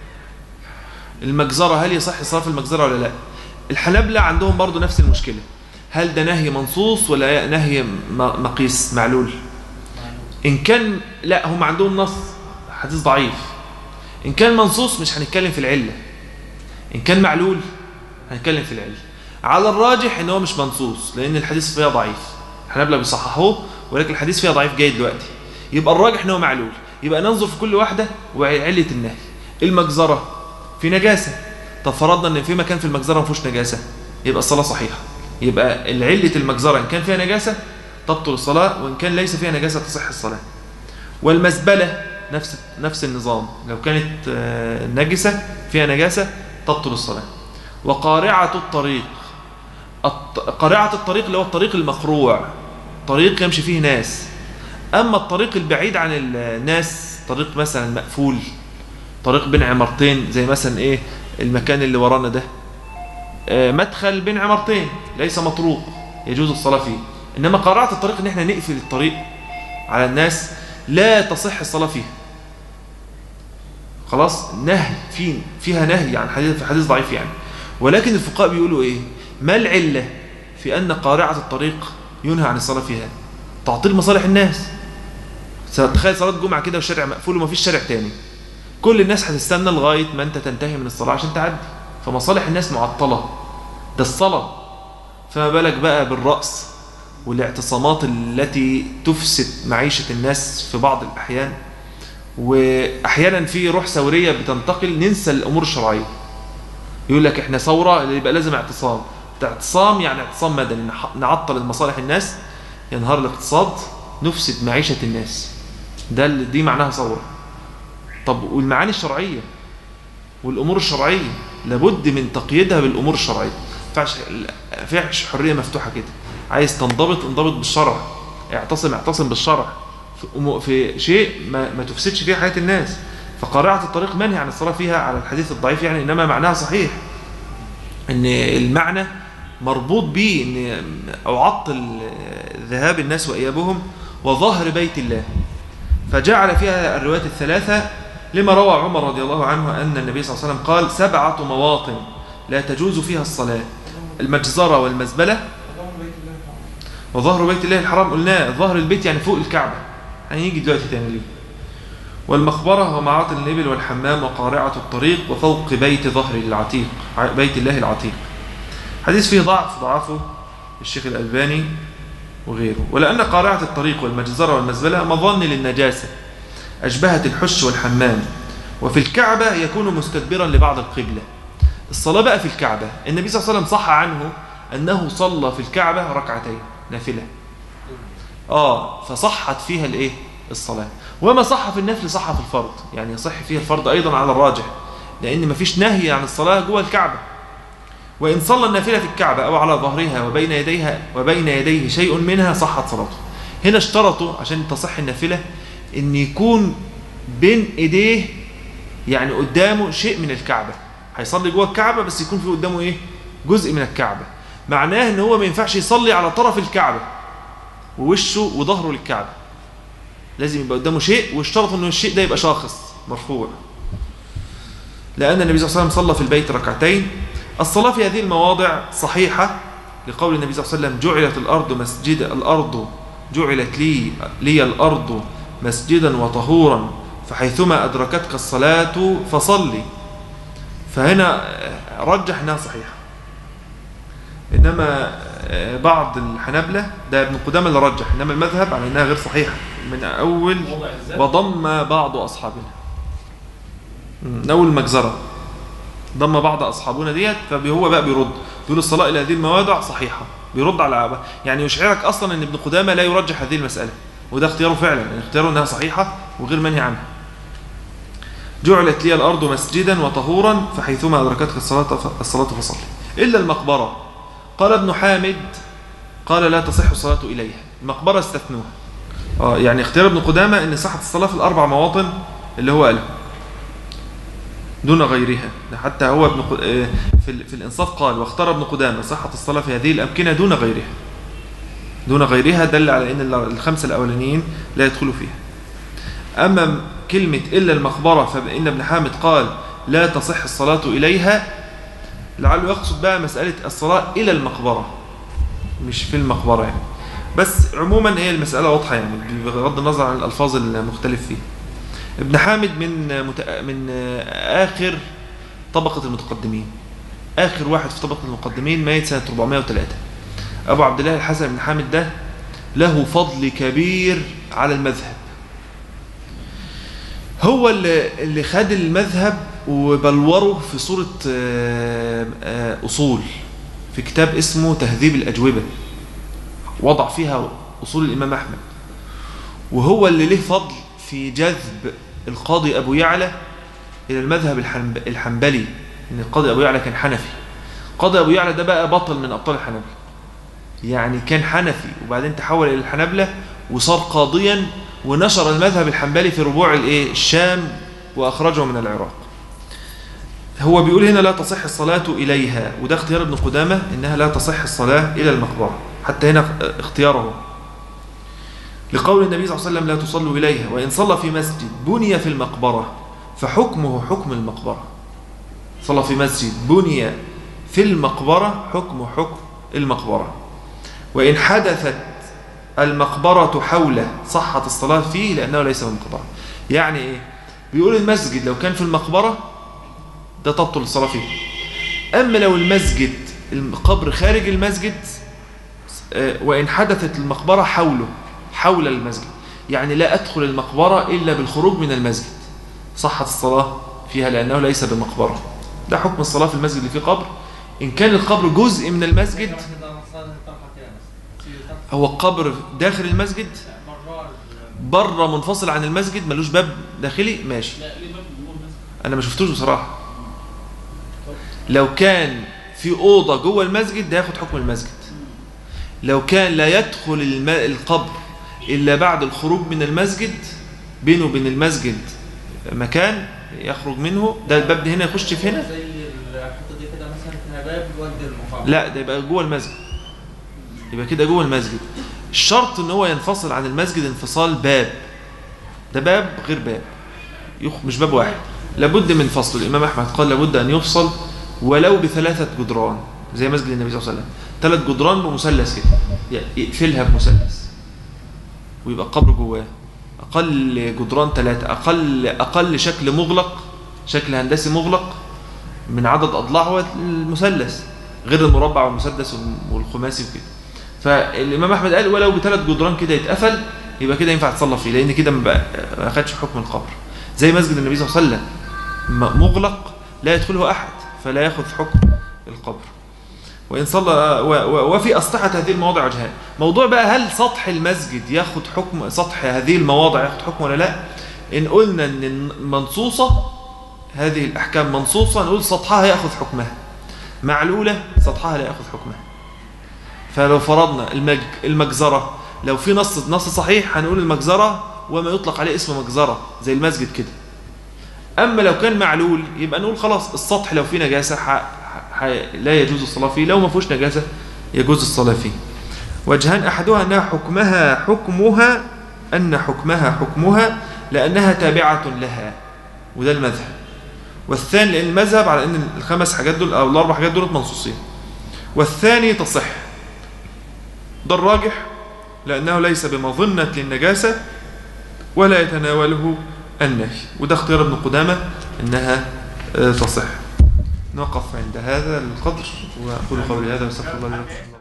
المجزرة هل يصح صرف المجزرة ولا لا الحنابلة عندهم برضو نفس المشكلة هل ده نهي منصوص ولا نهي م- مقيس معلول إن كان لا هم عندهم نص حديث ضعيف إن كان منصوص مش هنتكلم في العلة إن كان معلول هنتكلم في العلة على الراجح إن هو مش منصوص لأن الحديث فيها ضعيف الحنابلة بيصححوه ولكن الحديث فيها ضعيف جاي دلوقتي يبقى الراجح إن هو معلول يبقى ننظر في كل واحدة وعلة النهي المجزرة في نجاسة طب فرضنا إن في مكان في المجزرة ما فيهوش نجاسة يبقى الصلاة صحيحة يبقى العلة المجزرة إن كان فيها نجاسة تبطل الصلاة وإن كان ليس فيها نجاسة تصح الصلاة والمزبلة نفس نفس النظام لو كانت آه، نجسة فيها نجاسة تبطل الصلاة وقارعة الطريق الط- قارعة الطريق اللي هو الطريق المقروع طريق يمشي فيه ناس أما الطريق البعيد عن الناس طريق مثلا مقفول طريق بين عمارتين زي مثلا إيه المكان اللي ورانا ده آه، مدخل بين عمارتين ليس مطروق يجوز الصلاة فيه إنما قارعة الطريق إن احنا نقفل الطريق على الناس لا تصح الصلاة فيها خلاص نهي في فيها نهي عن حديث في حديث ضعيف يعني ولكن الفقهاء بيقولوا ايه ما العلة في ان قارعة الطريق ينهى عن الصلاة فيها تعطيل مصالح الناس تخيل صلاة جمعة كده والشارع مقفول ومفيش شارع تاني كل الناس هتستنى لغاية ما انت تنتهي من الصلاة عشان تعدي فمصالح الناس معطلة ده الصلاة فما بالك بقى بالرأس والاعتصامات التي تفسد معيشة الناس في بعض الأحيان وأحيانا في روح ثورية بتنتقل ننسى الأمور الشرعية يقول لك احنا ثورة اللي يبقى لازم اعتصام ده اعتصام يعني اعتصام مدني نح- نعطل المصالح الناس ينهار الاقتصاد نفسد معيشة الناس ده اللي- دي معناها ثورة طب والمعاني الشرعية والأمور الشرعية لابد من تقييدها بالأمور الشرعية ما ينفعش ما فيهاش حرية مفتوحة كده عايز تنضبط انضبط بالشرع اعتصم اعتصم بالشرع في, أمو- في شيء ما, ما تفسدش فيه حياة الناس فقارعة الطريق منهي عن الصلاة فيها على الحديث الضعيف يعني إنما معناها صحيح ان المعنى مربوط به ان اعطل ذهاب الناس وايابهم وظهر بيت الله فجعل فيها الروايات الثلاثه لما روى عمر رضي الله عنه ان النبي صلى الله عليه وسلم قال سبعه مواطن لا تجوز فيها الصلاه المجزره والمزبله وظهر بيت الله الحرام قلناه ظهر البيت يعني فوق الكعبه هنيجي دلوقتي تاني ليه والمقبرة ومعاطن الإبل والحمام وقارعة الطريق وفوق بيت ظهر العتيق بيت الله العتيق حديث فيه ضعف ضعفه الشيخ الألباني وغيره ولأن قارعة الطريق والمجزرة والمزبلة مظن للنجاسة أشبهت الحش والحمام وفي الكعبة يكون مستدبرا لبعض القبلة الصلاة بقى في الكعبة النبي صلى الله عليه وسلم صح عنه أنه صلى في الكعبة ركعتين نافلة آه فصحت فيها الإيه الصلاة وما صح في النفل صح في الفرض يعني يصح فيها الفرض أيضا على الراجح لأن مفيش نهي عن الصلاة جوه الكعبة وإن صلى النافلة في الكعبة أو على ظهرها وبين يديها وبين يديه شيء منها صحت صلاته هنا اشترطوا عشان تصح النافلة أن يكون بين إيديه يعني قدامه شيء من الكعبة هيصلي جوه الكعبة بس يكون في قدامه إيه جزء من الكعبة معناه أن هو ما ينفعش يصلي على طرف الكعبة ووشه وظهره للكعبة لازم يبقى قدامه شيء واشترط انه الشيء ده يبقى شاخص مرفوع لأن النبي صلى الله عليه وسلم صلى في البيت ركعتين الصلاة في هذه المواضع صحيحة لقول النبي صلى الله عليه وسلم جعلت الأرض مسجد الأرض جعلت لي لي الأرض مسجدا وطهورا فحيثما أدركتك الصلاة فصلي فهنا رجح انها صحيحة إنما بعض الحنابلة ده ابن قدامة اللي رجح إنما المذهب على إنها غير صحيحة من أول وضم بعض أصحابنا من أول المجزرة ضم بعض أصحابنا ديت فهو بقى بيرد يقول الصلاة إلى هذه المواضع صحيحة بيرد على يعني يشعرك أصلا أن ابن قدامة لا يرجح هذه المسألة وده اختياره فعلا يعني اختياره أنها صحيحة وغير منهي عنها جعلت لي الأرض مسجدا وطهورا فحيثما أدركتك الصلاة الصلاة فصلي إلا المقبرة قال ابن حامد قال لا تصح الصلاة إليها المقبرة استثنوها آه يعني اختيار ابن قدامة أن صحة الصلاة في الأربع مواطن اللي هو قاله دون غيرها حتى هو ابن ق... في, في الإنصاف قال واختار ابن قدامة صحة الصلاة في هذه الأمكنة دون غيرها دون غيرها دل على أن الخمسة الأولانيين لا يدخلوا فيها أما كلمة إلا المقبرة فإن ابن حامد قال لا تصح الصلاة إليها لعله يقصد بقى مسألة الصلاة إلى المقبرة مش في المقبرة يعني بس عموما هي المسألة واضحة يعني بغض النظر عن الألفاظ المختلف فيها ابن حامد من مت... من آخر طبقة المتقدمين آخر واحد في طبقة المقدمين ميت سنة 403 أبو عبد الله الحسن بن حامد ده له فضل كبير على المذهب هو اللي, اللي خد المذهب وبلوره في صورة أصول في كتاب اسمه تهذيب الأجوبة وضع فيها أصول الإمام أحمد وهو اللي له فضل في جذب القاضي أبو يعلى إلى المذهب الحنب- الحنبلي إن القاضي أبو يعلى كان حنفي قاضي أبو يعلى ده بقى بطل من أبطال الحنابلة يعني كان حنفي وبعدين تحول إلى الحنابلة وصار قاضيا ونشر المذهب الحنبلي في ربوع الإيه الشام وأخرجه من العراق هو بيقول هنا لا تصح الصلاة إليها وده اختيار ابن قدامة إنها لا تصح الصلاة إلى المقبرة حتى هنا اختياره لقول النبي صلى الله عليه وسلم لا تصلوا إليها وإن صلى في مسجد بني في المقبرة فحكمه حكم المقبرة صلى في مسجد بني في المقبرة حكم حكم المقبرة وإن حدثت المقبرة حوله صحت الصلاة فيه لأنه ليس من مقبرة يعني إيه؟ بيقول المسجد لو كان في المقبرة ده تبطل الصلاة فيه أما لو المسجد القبر خارج المسجد آه، وإن حدثت المقبرة حوله حول المسجد يعني لا أدخل المقبرة إلا بالخروج من المسجد صحت الصلاة فيها لأنه ليس بمقبرة ده حكم الصلاة في المسجد اللي فيه قبر إن كان القبر جزء من المسجد هو القبر داخل المسجد بره منفصل عن المسجد ملوش باب داخلي ماشي انا ما شفتوش بصراحه لو كان في اوضه جوه المسجد ده ياخد حكم المسجد لو كان لا يدخل الم... القبر الا بعد الخروج من المسجد بينه وبين المسجد مكان يخرج منه ده الباب ده هنا يخش في هنا زي الحته دي كده مثلا فيها باب يودي المقابر لا ده يبقى جوه المسجد يبقى كده جوه المسجد الشرط ان هو ينفصل عن المسجد انفصال باب ده باب غير باب يخ مش باب واحد لابد من فصل الامام احمد قال لابد ان يفصل ولو بثلاثه جدران زي مسجد النبي صلى الله عليه وسلم ثلاث جدران بمثلث كده ي- يقفلها بمثلث ويبقى القبر جواه اقل جدران ثلاثه اقل اقل شكل مغلق شكل هندسي مغلق من عدد اضلاع هو المثلث غير المربع والمسدس والخماسي وكده فالامام احمد قال ولو بثلاث جدران كده يتقفل يبقى كده ينفع تصلى فيه لان كده ما بقى- ما اخدش حكم القبر زي مسجد النبي صلى الله عليه وسلم م- مغلق لا يدخله احد فلا ياخذ حكم القبر وان صلى و- و- وفي اسطحه هذه المواضع وجهان موضوع بقى هل سطح المسجد ياخذ حكم سطح هذه المواضع ياخذ حكم ولا لا ان قلنا ان منصوصه هذه الاحكام منصوصه نقول سطحها ياخذ حكمها معلوله سطحها لا ياخذ حكمها فلو فرضنا المج... المجزرة لو في نص نص صحيح هنقول المجزرة وما يطلق عليه اسم مجزرة زي المسجد كده أما لو كان معلول يبقى نقول خلاص السطح لو فيه نجاسة ح... ح... لا يجوز الصلاة فيه لو ما فيهوش نجاسة يجوز الصلاة فيه وجهان أحدها أنها حكمها حكمها أن حكمها حكمها لأنها تابعة لها وده المذهب والثاني لأن المذهب على أن الخمس حاجات دول أو الأربع حاجات دول منصوصين والثاني تصح ده الراجح لأنه ليس بمظنة للنجاسة ولا يتناوله النهي وده اختيار ابن قدامة أنها آه، تصح نقف عند هذا القدر وأقول قولي هذا واستغفر الله لي ولكم